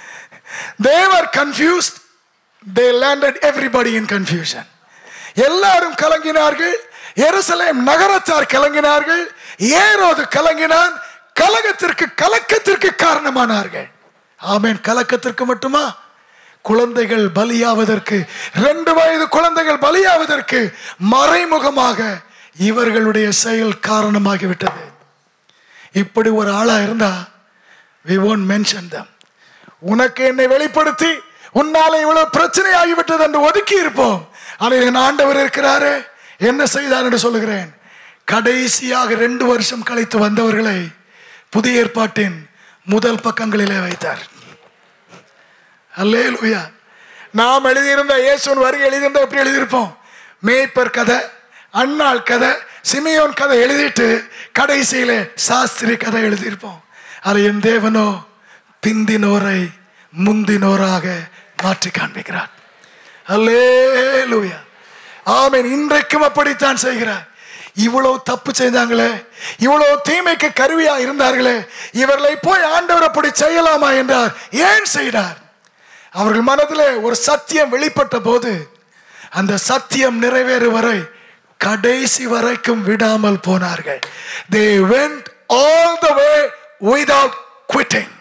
Speaker 1: they were confused they landed everybody in confusion எல்லாரும் கலங்கினார்கள் எருசலேம் நகரத்தார் கலங்கினார்கள் ஏரோது கலங்கினான் கலகத்திற்கு கலக்கத்திற்கு காரணமானார்கள் ஆமேன் கலக்கத்திற்கு மட்டுமா குழந்தைகள் பலியாவதற்கு ரெண்டு வயது குழந்தைகள் பலியாவதற்கு மறைமுகமாக இவர்களுடைய செயல் காரணமாகிவிட்டது இப்படி ஒரு ஆளா இருந்தா we won't mention them உனக்கு என்னை வெளிப்படுத்தி உன்னால இவ்வளவு பிரச்சனை ஆகிவிட்டது என்று ஒதுக்கி இருப்போம் ஆனால் என் ஆண்டவர் இருக்கிறாரு என்ன செய்தார் என்று சொல்லுகிறேன் கடைசியாக ரெண்டு வருஷம் கழித்து வந்தவர்களை புதிய ஏற்பாட்டின் முதல் பக்கங்களிலே வைத்தார் அல்லேலூயா நாம் எழுதியிருந்த இயேசுன் வருகை எழுதியிருந்தா எப்படி எழுதியிருப்போம் மேய்ப்பர் கதை அண்ணாள் கதை சிமியோன் கதை எழுதிட்டு கடைசியிலே சாஸ்திரி கதை எழுதியிருப்போம் அது என் தேவனோ பிந்தினோரை முந்தினோராக மாற்றி காண்பிக்கிறார் அல்லேலூயா ஆமென் இன்றைக்கும் அப்படித்தான் செய்கிறார் இவ்வளவு தப்பு செய்தாங்களே இவ்வளவு தீமைக்கு கருவியா இருந்தார்களே இவர்களை போய் ஆண்டவர் அப்படி செய்யலாமா என்றார் ஏன் செய்தார் அவர்கள் மனதிலே ஒரு சத்தியம் வெளிப்பட்ட போது அந்த சத்தியம் நிறைவேறு வரை கடைசி வரைக்கும் விடாமல் போனார்கள் they went all the way without quitting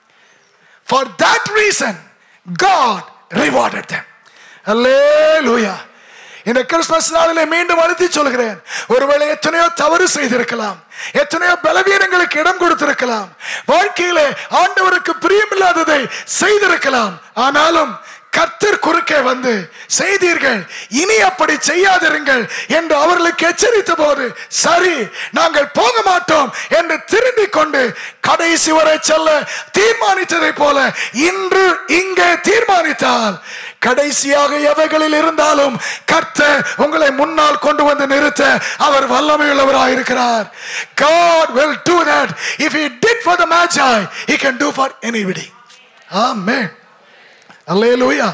Speaker 1: for that reason god rewarded them hallelujah இந்த கிறிஸ்துமஸ் நாளிலே மீண்டும் அழுத்தி சொல்கிறேன் ஒருவேளை எத்தனையோ தவறு செய்திருக்கலாம் எத்தனையோ பலவீனங்களுக்கு இடம் கொடுத்திருக்கலாம் வாழ்க்கையிலே ஆண்டவருக்கு பிரியமில்லாததை செய்திருக்கலாம் ஆனாலும் கர்த்தர் குறுக்கே வந்து செய்தீர்கள் இனி அப்படி செய்யாதிருங்கள் என்று அவர்களுக்கு எச்சரித்த போது சரி நாங்கள் போக மாட்டோம் என்று திரும்பிக் கொண்டு கடைசி வரை செல்ல தீர்மானித்ததை போல இன்று இங்கே தீர்மானித்தால் கடைசியாக எவைகளில் இருந்தாலும் கர்த்தர் உங்களை முன்னால் கொண்டு வந்து நிறுத்த அவர் வல்லமையுள்ளவராக இருக்கிறார் God will do that if he did for the magi he can do for anybody amen அல்லேலூயா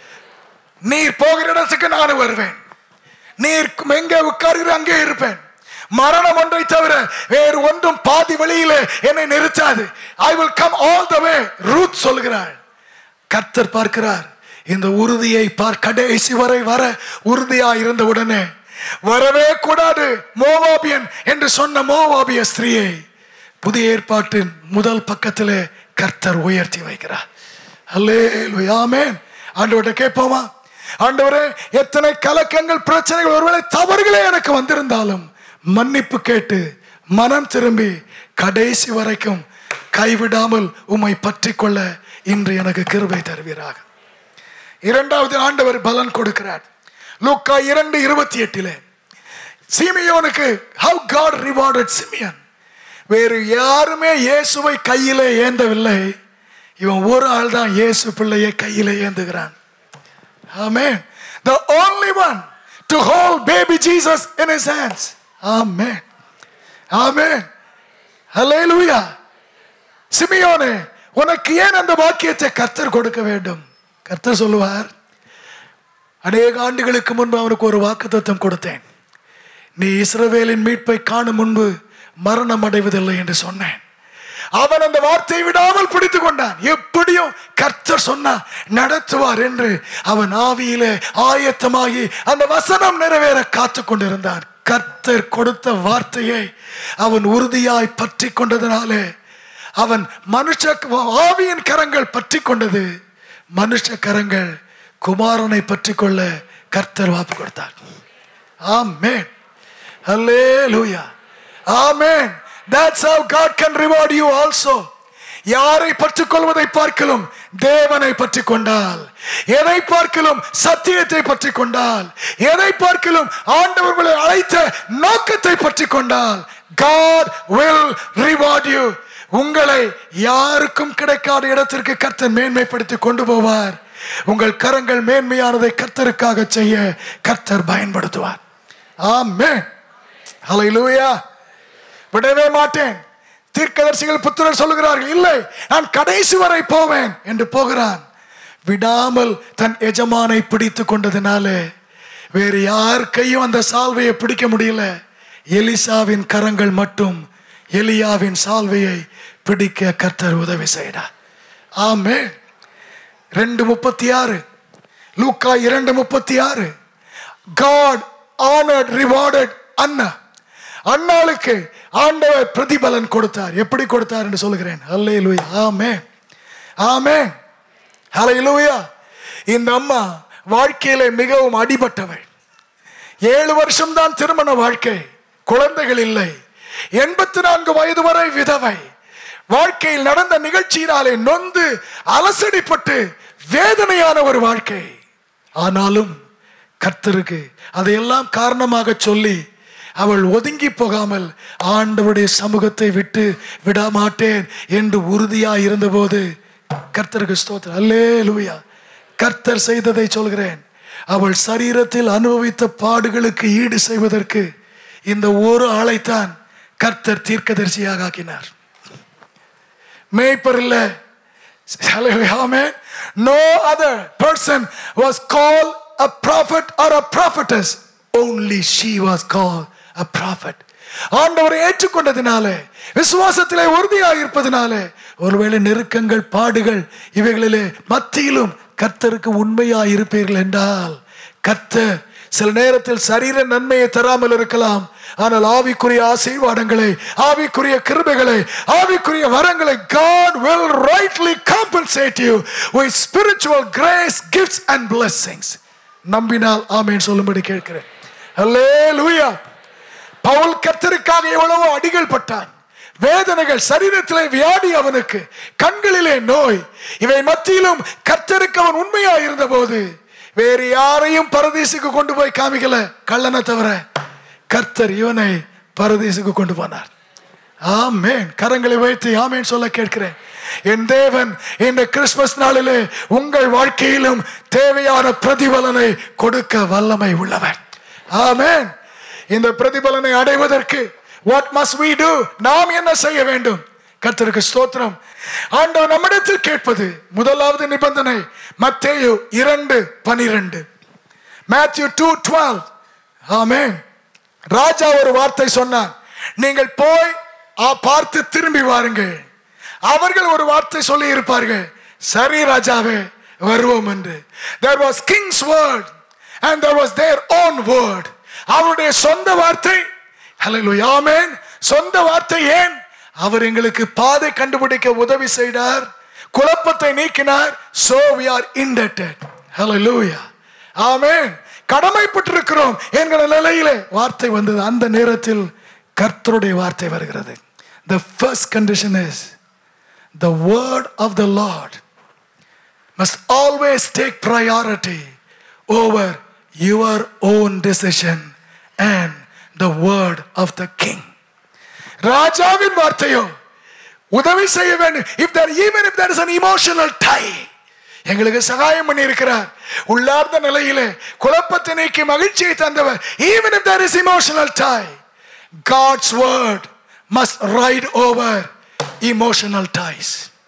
Speaker 1: நீர் போகிற இடத்துக்கு நானும் வருவேன் நீர் எங்கே உட்காருகிற அங்கே இருப்பேன் மரணம் ஒன்றை தவிர வேறு ஒன்றும் பாதி வழியிலே என்னை நிறுத்தாது I will come all the way Ruth சொல்கிறாள் கர்த்தர் பார்க்கிறார் இந்த உறுதியை பார் கடைசி வரை வர உறுதியா இருந்த உடனே வரவே கூடாது மோவாபியன் என்று சொன்ன மோவாபிய ஸ்திரீயை புதிய ஏற்பாட்டின் முதல் பக்கத்திலே கர்த்தர் உயர்த்தி வைக்கிறார் அல்லேலூயா ஆமென் ஆண்டவர்கிட்ட கேட்போமா ஆண்டவரே எத்தனை கலக்கங்கள் பிரச்சனைகள் ஒருவேளை தவறுகளே எனக்கு வந்திருந்தாலும் மன்னிப்பு கேட்டு மனம் திரும்பி கடைசி வரைக்கும் கைவிடாமல் உம்மை பற்றி கொள்ள இன்று எனக்கு கிருபை தருவீராக இரண்டாவது ஆண்டவர் பலன் கொடுக்கிறார் லூக்கா இரண்டு இருபத்தி எட்டிலே சிமியோனுக்கு ஹவ் காட் ரிவார்டட் சிமியன் வேறு யாருமே இயேசுவை கையிலே ஏந்தவில்லை இவன் ஒரு ஆள் தான் இயேசு பிள்ளையை கையிலே ஏந்துகிறான் Amen. The only one to hold baby Jesus in his hands. Amen. Amen. Hallelujah. சிமியோனே உனக்கு ஏன் அந்த வாக்கியத்தை கர்த்தர் கொடுக்க வேண்டும் கர்த்தர் சொல்லுவார் அநேக ஆண்டுகளுக்கு முன்பு அவனுக்கு ஒரு வாக்குத்தத்தம் கொடுத்தேன் நீ இஸ்ரவேலின் மீட்பை காணும் முன்பு மரணம் அடைவதில்லை என்று சொன்னேன் அவன் அந்த வார்த்தையை விடாமல் பிடித்துக் கொண்டான் எப்படியும் கர்த்தர் சொன்னா நடத்துவார் என்று அவன் ஆவியிலே ஆயத்தமாகி அந்த வசனம் நிறைவேற காத்து கொண்டிருந்தான் கர்த்தர் கொடுத்த வார்த்தையை அவன் உறுதியாய் பற்றி கொண்டதினாலே அவன் மனுஷ ஆவியின் கரங்கள் பற்றி கொண்டது மனுஷ கரங்கள் குமாரனை பற்றி கொள்ள கர்த்தர் வாப்பு கொடுத்தார் ஆமென் ஹalleluya ஆமென் that's how god can reward you also யாரை பற்றிக் கொள்வதை பார்க்கலும் தேவனை பற்றி கொண்டால் எதை பார்க்கலும் சத்தியத்தை பற்றி கொண்டால் எதை பார்க்கலும் ஆண்டவர்களை அழைத்த நோக்கத்தை பற்றி கொண்டால் God will reward you உங்களை யாருக்கும் கிடைக்காத இடத்திற்கு கர்த்தர் மேன்மைப்படுத்தி கொண்டு போவார் உங்கள் கரங்கள் மேன்மையானதை கர்த்தருக்காக செய்ய கர்த்தர் பயன்படுத்துவார் ஆமென் ஹalleluya விடவே மாட்டேன் தீர்க்கதரிசிகள் புத்திரர் சொல்லுகிறார்கள் இல்லை நான் கடைசி வரை போவேன் என்று போகிறான் விடாமல் தன் எஜமானை பிடித்து கொண்டதினாலே வேறு யார் கையும் அந்த சால்வையை பிடிக்க முடியல எலிசாவின் கரங்கள் மட்டும் எலியாவின் சால்வையை பிடிக்க கர்த்தர் உதவி செய்தார் ஆமே ரெண்டு முப்பத்தி ஆறு லூக்கா இரண்டு முப்பத்தி ஆறு காட் ஆனர்ட் ரிவார்டட் அண்ணா அண்ணாளுக்கு ஆண்டவர் பிரதிபலன் கொடுத்தார் எப்படி கொடுத்தார் என்று சொல்லுகிறேன் அல்லே லூயா ஆமே ஆமே ஹலை லூயா இந்த அம்மா வாழ்க்கையில மிகவும் அடிபட்டவள் ஏழு வருஷம் தான் திருமண வாழ்க்கை குழந்தைகள் இல்லை எண்பத்தி நான்கு வயது வரை விதவை வாழ்க்கையில் நடந்த நிகழ்ச்சியினாலே நொந்து அலசடிப்பட்டு வேதனையான ஒரு வாழ்க்கை ஆனாலும் கர்த்தருக்கு அதையெல்லாம் காரணமாக சொல்லி அவள் ஒதுங்கி போகாமல் ஆண்டவருடைய சமூகத்தை விட்டு விட மாட்டேன் என்று உறுதியாக இருந்தபோது கர்த்தருக்கு ஸ்தோத்திரம் அல்லே லூயா கர்த்தர் செய்ததை சொல்கிறேன் அவள் சரீரத்தில் அனுபவித்த பாடுகளுக்கு ஈடு செய்வதற்கு இந்த ஒரு ஆளைத்தான் கர்த்தர் தீர்க்கதரிசியாக ஆக்கினார் மேய்ப்பர் இல்லை Amen. No other person was called a prophet or a prophetess. Only she was called a prophet. ஆண்டவரை ஏற்றுக்கொண்டதினாலே விசுவாசத்திலே உறுதியாக இருப்பதினாலே ஒருவேளை நெருக்கங்கள் பாடுகள் இவைகளிலே மத்தியிலும் கர்த்தருக்கு உண்மையாக இருப்பீர்கள் என்றால் கர்த்தர் சில நேரத்தில் சரீர நன்மையை தராமல் இருக்கலாம் ஆனால் ஆவிக்குரிய ஆசீர்வாதங்களை ஆவிக்குரிய கிருபைகளை ஆவிக்குரிய வரங்களை God will rightly compensate you with spiritual grace gifts and blessings நம்பினால் ஆமென் சொல்லும்படி கேட்கிறேன் அல்லேலூயா பவுல் கர்த்தருக்காக எவ்வளவோ அடிகள் பட்டான் வேதனைகள் சரீரத்திலே வியாதி அவனுக்கு கண்களிலே நோய் இவை மத்தியிலும் கர்த்தருக்கு அவன் உண்மையா இருந்தபோது வேறு யாரையும் பரதேசுக்கு கொண்டு போய் காமிக்கல கள்ளனை தவிர கர்த்தர் இவனை பரதேசுக்கு கொண்டு போனார் ஆமேன் கரங்களை வைத்து ஆமேன் சொல்ல கேட்கிறேன் என் தேவன் இந்த கிறிஸ்துமஸ் நாளிலே உங்கள் வாழ்க்கையிலும் தேவையான பிரதிபலனை கொடுக்க வல்லமை உள்ளவன் ஆமேன் இந்த பிரதிபலனை அடைவதற்கு வாட் மஸ்ட் we do நாம் என்ன செய்ய வேண்டும் கர்த்தருக்கு ஸ்தோத்திரம் ஆண்டவர் நம்மிடத்தில் கேட்பது முதலாவது நிபந்தனை மத்தேயு இரண்டு பனிரெண்டு மேத்யூ டூ டுவெல் ஆமென் ராஜா ஒரு வார்த்தை சொன்னான் நீங்கள் போய் ஆ, பார்த்து திரும்பி வாருங்கள் அவர்கள் ஒரு வார்த்தை சொல்லி இருப்பார்கள் சரி ராஜாவே வருவோம் என்று there was king's word and there was their own word அவருடைய சொந்த வார்த்தை ஹalleluya ஆமென் சொந்த வார்த்தை ஏன் அவர் எங்களுக்கு பாதை கண்டுபிடிக்க உதவி செய்தார் குழப்பத்தை நீக்கினார் so we are indebted hallelujah ஆமென் கடமைப்பட்டிருக்கிறோம் என்கிற நிலையிலே வார்த்தை வந்தது அந்த நேரத்தில் கர்த்தருடைய வார்த்தை வருகிறது the first condition is the word of the lord must always take priority over your own decision and the word of the king. ராஜாவின் வார்த்தையோ உதவி செய்ய வேண்டும் if there even if there is an emotional tie எங்களுக்கு சகாயம் பண்ணி இருக்கிறார் உள்ளார்ந்த நிலையிலே குழப்பத்தை நீக்கி மகிழ்ச்சியை தந்தவர் even if there is emotional tie God's word must ride over emotional ties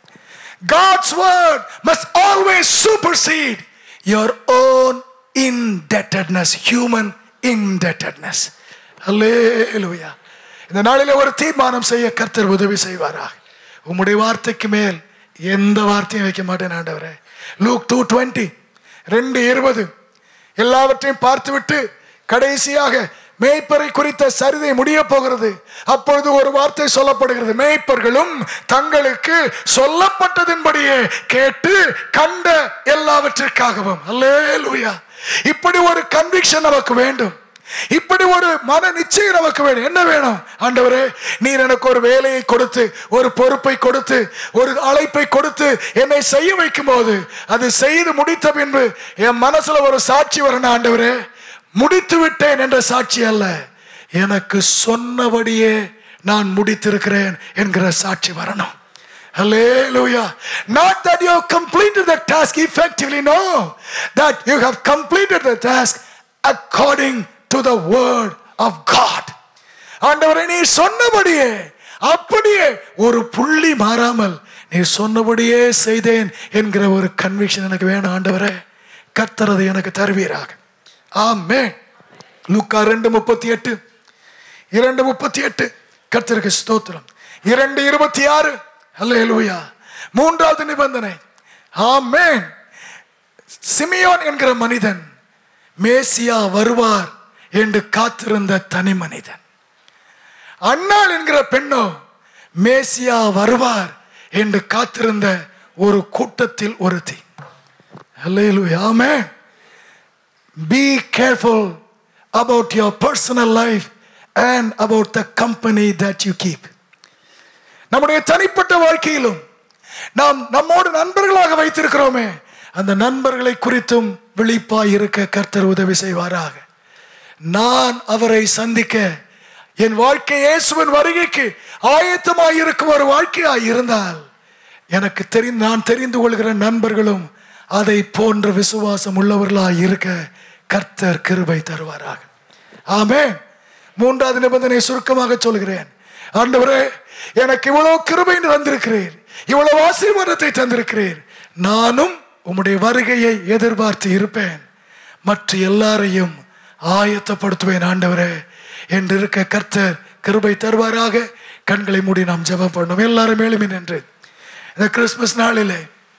Speaker 1: God's word must always supersede your own indebtedness, human indebtedness. Hallelujah. இந்த நாளில் ஒரு தீர்மானம் செய்ய கர்த்தர் உதவி செய்வாராக உம்முடைய வார்த்தைக்கு மேல் எந்த வார்த்தையும் வைக்க மாட்டேன் ஆண்டவரே லூக் டூ டுவெண்ட்டி ரெண்டு இருபது எல்லாவற்றையும் பார்த்துவிட்டு கடைசியாக மேய்ப்பரை குறித்த சரிதை முடிய போகிறது அப்பொழுது ஒரு வார்த்தை சொல்லப்படுகிறது மேய்ப்பர்களும் தங்களுக்கு சொல்லப்பட்டதின்படியே கேட்டு கண்ட எல்லாவற்றிற்காகவும் அல்லேலூயா இப்படி ஒரு கன்விக்ஷன் நமக்கு வேண்டும் இப்படி ஒரு மன நிச்சயம் நமக்கு வேணும் என்ன வேணும் ஆண்டவரே நீர் எனக்கு ஒரு வேலையை கொடுத்து ஒரு பொறுப்பை கொடுத்து ஒரு அழைப்பை கொடுத்து என்னை செய்ய வைக்கும் போது அது செய்து முடித்த பின்பு என் மனசுல ஒரு சாட்சி வரணும் ஆண்டவரே முடித்து விட்டேன் என்ற சாட்சி அல்ல எனக்கு சொன்னபடியே நான் முடித்திருக்கிறேன் என்கிற சாட்சி வரணும் Hallelujah. Not that you have completed the task effectively, no. That you have completed the task according to the word of God. ஆண்டவரை நீ சொன்னபடியே அப்படியே ஒரு புள்ளி மாறாமல் நீ சொன்னபடியே செய்தேன் என்கிற ஒரு கன்விக்ஷன் எனக்கு வேணும் ஆண்டவரே கர்த்தரது எனக்கு தருவீராக ஆமே லூக்கா ரெண்டு முப்பத்தி எட்டு இரண்டு முப்பத்தி எட்டு கர்த்தருக்கு ஸ்தோத்திரம் இரண்டு இருபத்தி ஆறு அல்லேலூயா மூன்றாவது நிபந்தனை ஆமேன் சிமியோன் என்கிற மனிதன் மேசியா வருவார் என்று காத்திருந்த தனி மனிதன் அன்னாள் என்கிற பெண்ணோ மேசியா வருவார் என்று காத்திருந்த ஒரு கூட்டத்தில் ஒருத்தி அல்லேலூயா ஆமென் be careful about your personal life and about the company that you keep நம்முடைய தனிப்பட்ட வாழ்க்கையிலும் நாம் நம்மோடு நண்பர்களாக வைத்திருக்கிறோமே அந்த நண்பர்களை குறித்தும் விழிப்பாய் இருக்க கர்த்தர் உதவி செய்வாராக நான் அவரை சந்திக்க என் வாழ்க்கை இயேசுவின் வருகைக்கு ஆயத்தமாய் இருக்கும் ஒரு வாழ்க்கையாய் இருந்தால் எனக்கு தெரிந்து நான் தெரிந்து கொள்கிற நண்பர்களும் அதை போன்ற விசுவாசம் உள்ளவர்களாய் இருக்க கர்த்தர் கிருபை தருவாராக ஆமே மூன்றாவது நிபந்தனை சுருக்கமாக சொல்கிறேன் ஆண்டவரே எனக்கு இவ்வளவு கிருபை தந்திருக்கிறீர் இவ்வளவு ஆசீர்வாதத்தை தந்திருக்கிறீர் நானும் உம்முடைய வருகையை எதிர்பார்த்து இருப்பேன் மற்ற எல்லாரையும் ஆயத்தப்படுத்துவேன் ஆண்டவரே என்று இருக்க கர்த்தர் கிருபை தருவாராக கண்களை மூடி நாம் ஜெபம் பண்ணோம் எல்லாரும் மேலுமே நின்று இந்த கிறிஸ்துமஸ் நாளிலே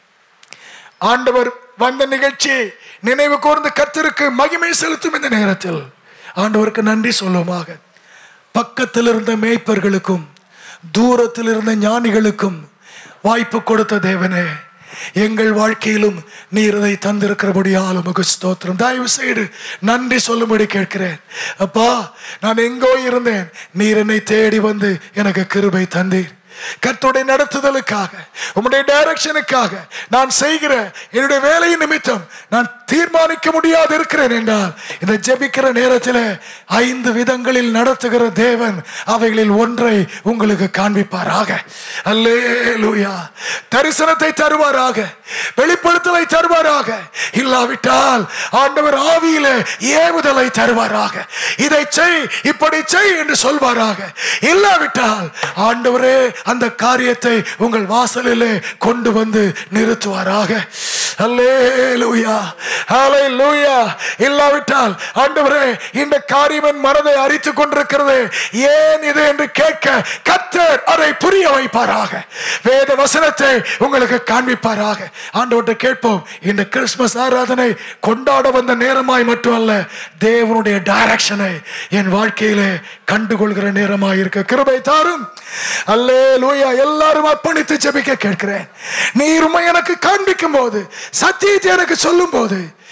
Speaker 1: ஆண்டவர் வந்த நிகழ்ச்சியை நினைவு கூர்ந்து கர்த்தருக்கு மகிமை செலுத்தும் இந்த நேரத்தில் ஆண்டவருக்கு நன்றி சொல்லுமாக பக்கத்தில் இருந்த மேய்ப்பர்களுக்கும் தூரத்தில் இருந்த ஞானிகளுக்கும் வாய்ப்பு கொடுத்த தேவனே எங்கள் வாழ்க்கையிலும் நீர் இதை தந்திருக்கிறபடியால் உமக்கு ஸ்தோத்திரம் தயவு செய்து நன்றி சொல்லும்படி கேட்கிறேன் அப்பா நான் எங்கோ இருந்தேன் நீர் என்னை தேடி வந்து எனக்கு கிருபை தந்தீர் கர்த்தருடைய நடத்துதலுக்காக உம்முடைய டைரக்ஷனுக்காக நான் செய்கிற என்னுடைய வேலையின் நிமித்தம் நான் தீர்மானிக்க முடியாது இருக்கிறேன் என்றால் இந்த ஜெபிக்கிற நேரத்தில் ஐந்து விதங்களில் நடத்துகிற தேவன் அவைகளில் ஒன்றை உங்களுக்கு காண்பிப்பாராக அல்லேலூயா தரிசனத்தை தருவாராக வெளிப்படுத்தலை தருவாராக இல்லாவிட்டால் ஆண்டவர் ஆவியில ஏவுதலை தருவாராக இதை செய் இப்படி செய் என்று சொல்வாராக இல்லாவிட்டால் ஆண்டவரே அந்த காரியத்தை உங்கள் வாசலிலே கொண்டு வந்து நிறுத்துவாராக அல்லேலூயா ஹalleluya இல்லாவிட்டால் ஆண்டவரே இந்த காரியம் என் மனதை அரித்துக் கொண்டிருக்கிறது ஏன் இது என்று கேட்க கர்த்தர் அதை புரிய வைப்பாராக வேத வசனத்தை உங்களுக்கு காண்பிப்பாராக ஆண்டவர்கிட்ட கேட்போம் இந்த கிறிஸ்துமஸ் ஆராதனை கொண்டாட வந்த நேரமாய் மட்டுமல்ல தேவனுடைய டைரக்ஷனை என் வாழ்க்கையிலே கண்டுகொள்கிற நேரமாய் இருக்க கிருபை தாரும் அல்லே லூயா எல்லாரும் அர்ப்பணித்து ஜெபிக்க கேட்கிறேன் நீர் உண்மை எனக்கு காண்பிக்கும் போது சத்தியத்தை எனக்கு சொல்லும் போது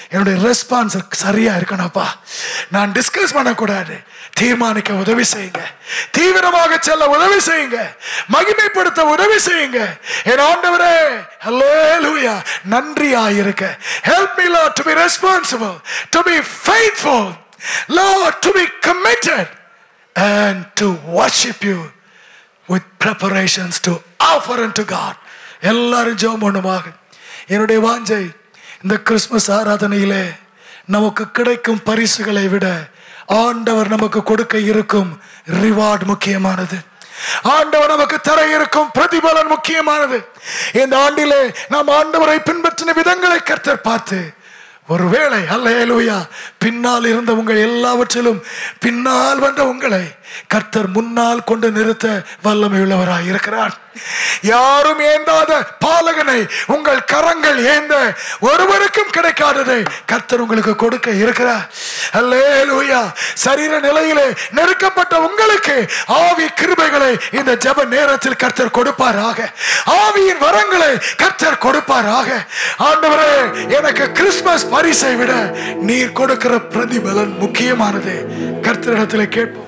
Speaker 1: என்னுடைய ரெஸ்பான்ஸ் சரியா இருக்கணும்ப்பா நான் டிஸ்கஸ் பண்ணக்கூடாது தீர்மானிக்க உதவி செய்யுங்க தீவிரமாக செல்ல உதவி செய்யுங்க மகிமைப்படுத்த உதவி செய்யுங்க என் ஆண்டவரே ஹalleluya நன்றியா இருக்க help me Lord to be responsible to be faithful Lord to be committed and to worship you with preparations to offer unto God எல்லாரும் ஜெபம் பண்ணுவாங்க என்னுடைய வாஞ்சை இந்த கிறிஸ்மஸ் ஆராதனையிலே நமக்கு கிடைக்கும் பரிசுகளை விட ஆண்டவர் நமக்கு கொடுக்க இருக்கும் ரிவார்ட் முக்கியமானது ஆண்டவர் நமக்கு தர இருக்கும் பிரதிபலன் முக்கியமானது இந்த ஆண்டிலே நாம் ஆண்டவரை பின்பற்றின விதங்களை கர்த்தர் பார்த்து ஒருவேளை அல்லேலூயா பின்னால் இருந்த உங்கள் எல்லாவற்றிலும் பின்னால் வந்த உங்களை கர்த்தர் முன்னால் கொண்டு நிறுத்த வல்லமை உள்ளவராய் இருக்கிறார் யாரும் ஏந்தாத பாலகனை உங்கள் கரங்கள் ஏந்த ஒருவருக்கும் கிடைக்காததை கர்த்தர் உங்களுக்கு கொடுக்க இருக்கிறார் அல்லேலூயா சரீர நிலையிலே நெருக்கப்பட்ட உங்களுக்கு ஆவி கிருபைகளை இந்த ஜெப நேரத்தில் கர்த்தர் கொடுப்பாராக ஆவியின் வரங்களை கர்த்தர் கொடுப்பாராக ஆண்டவரே எனக்கு கிறிஸ்துமஸ் பரிசை விட நீர் கொடுக்கிற பிரதிபலன் முக்கியமானது கர்த்தரிடத்தில் கேட்போம்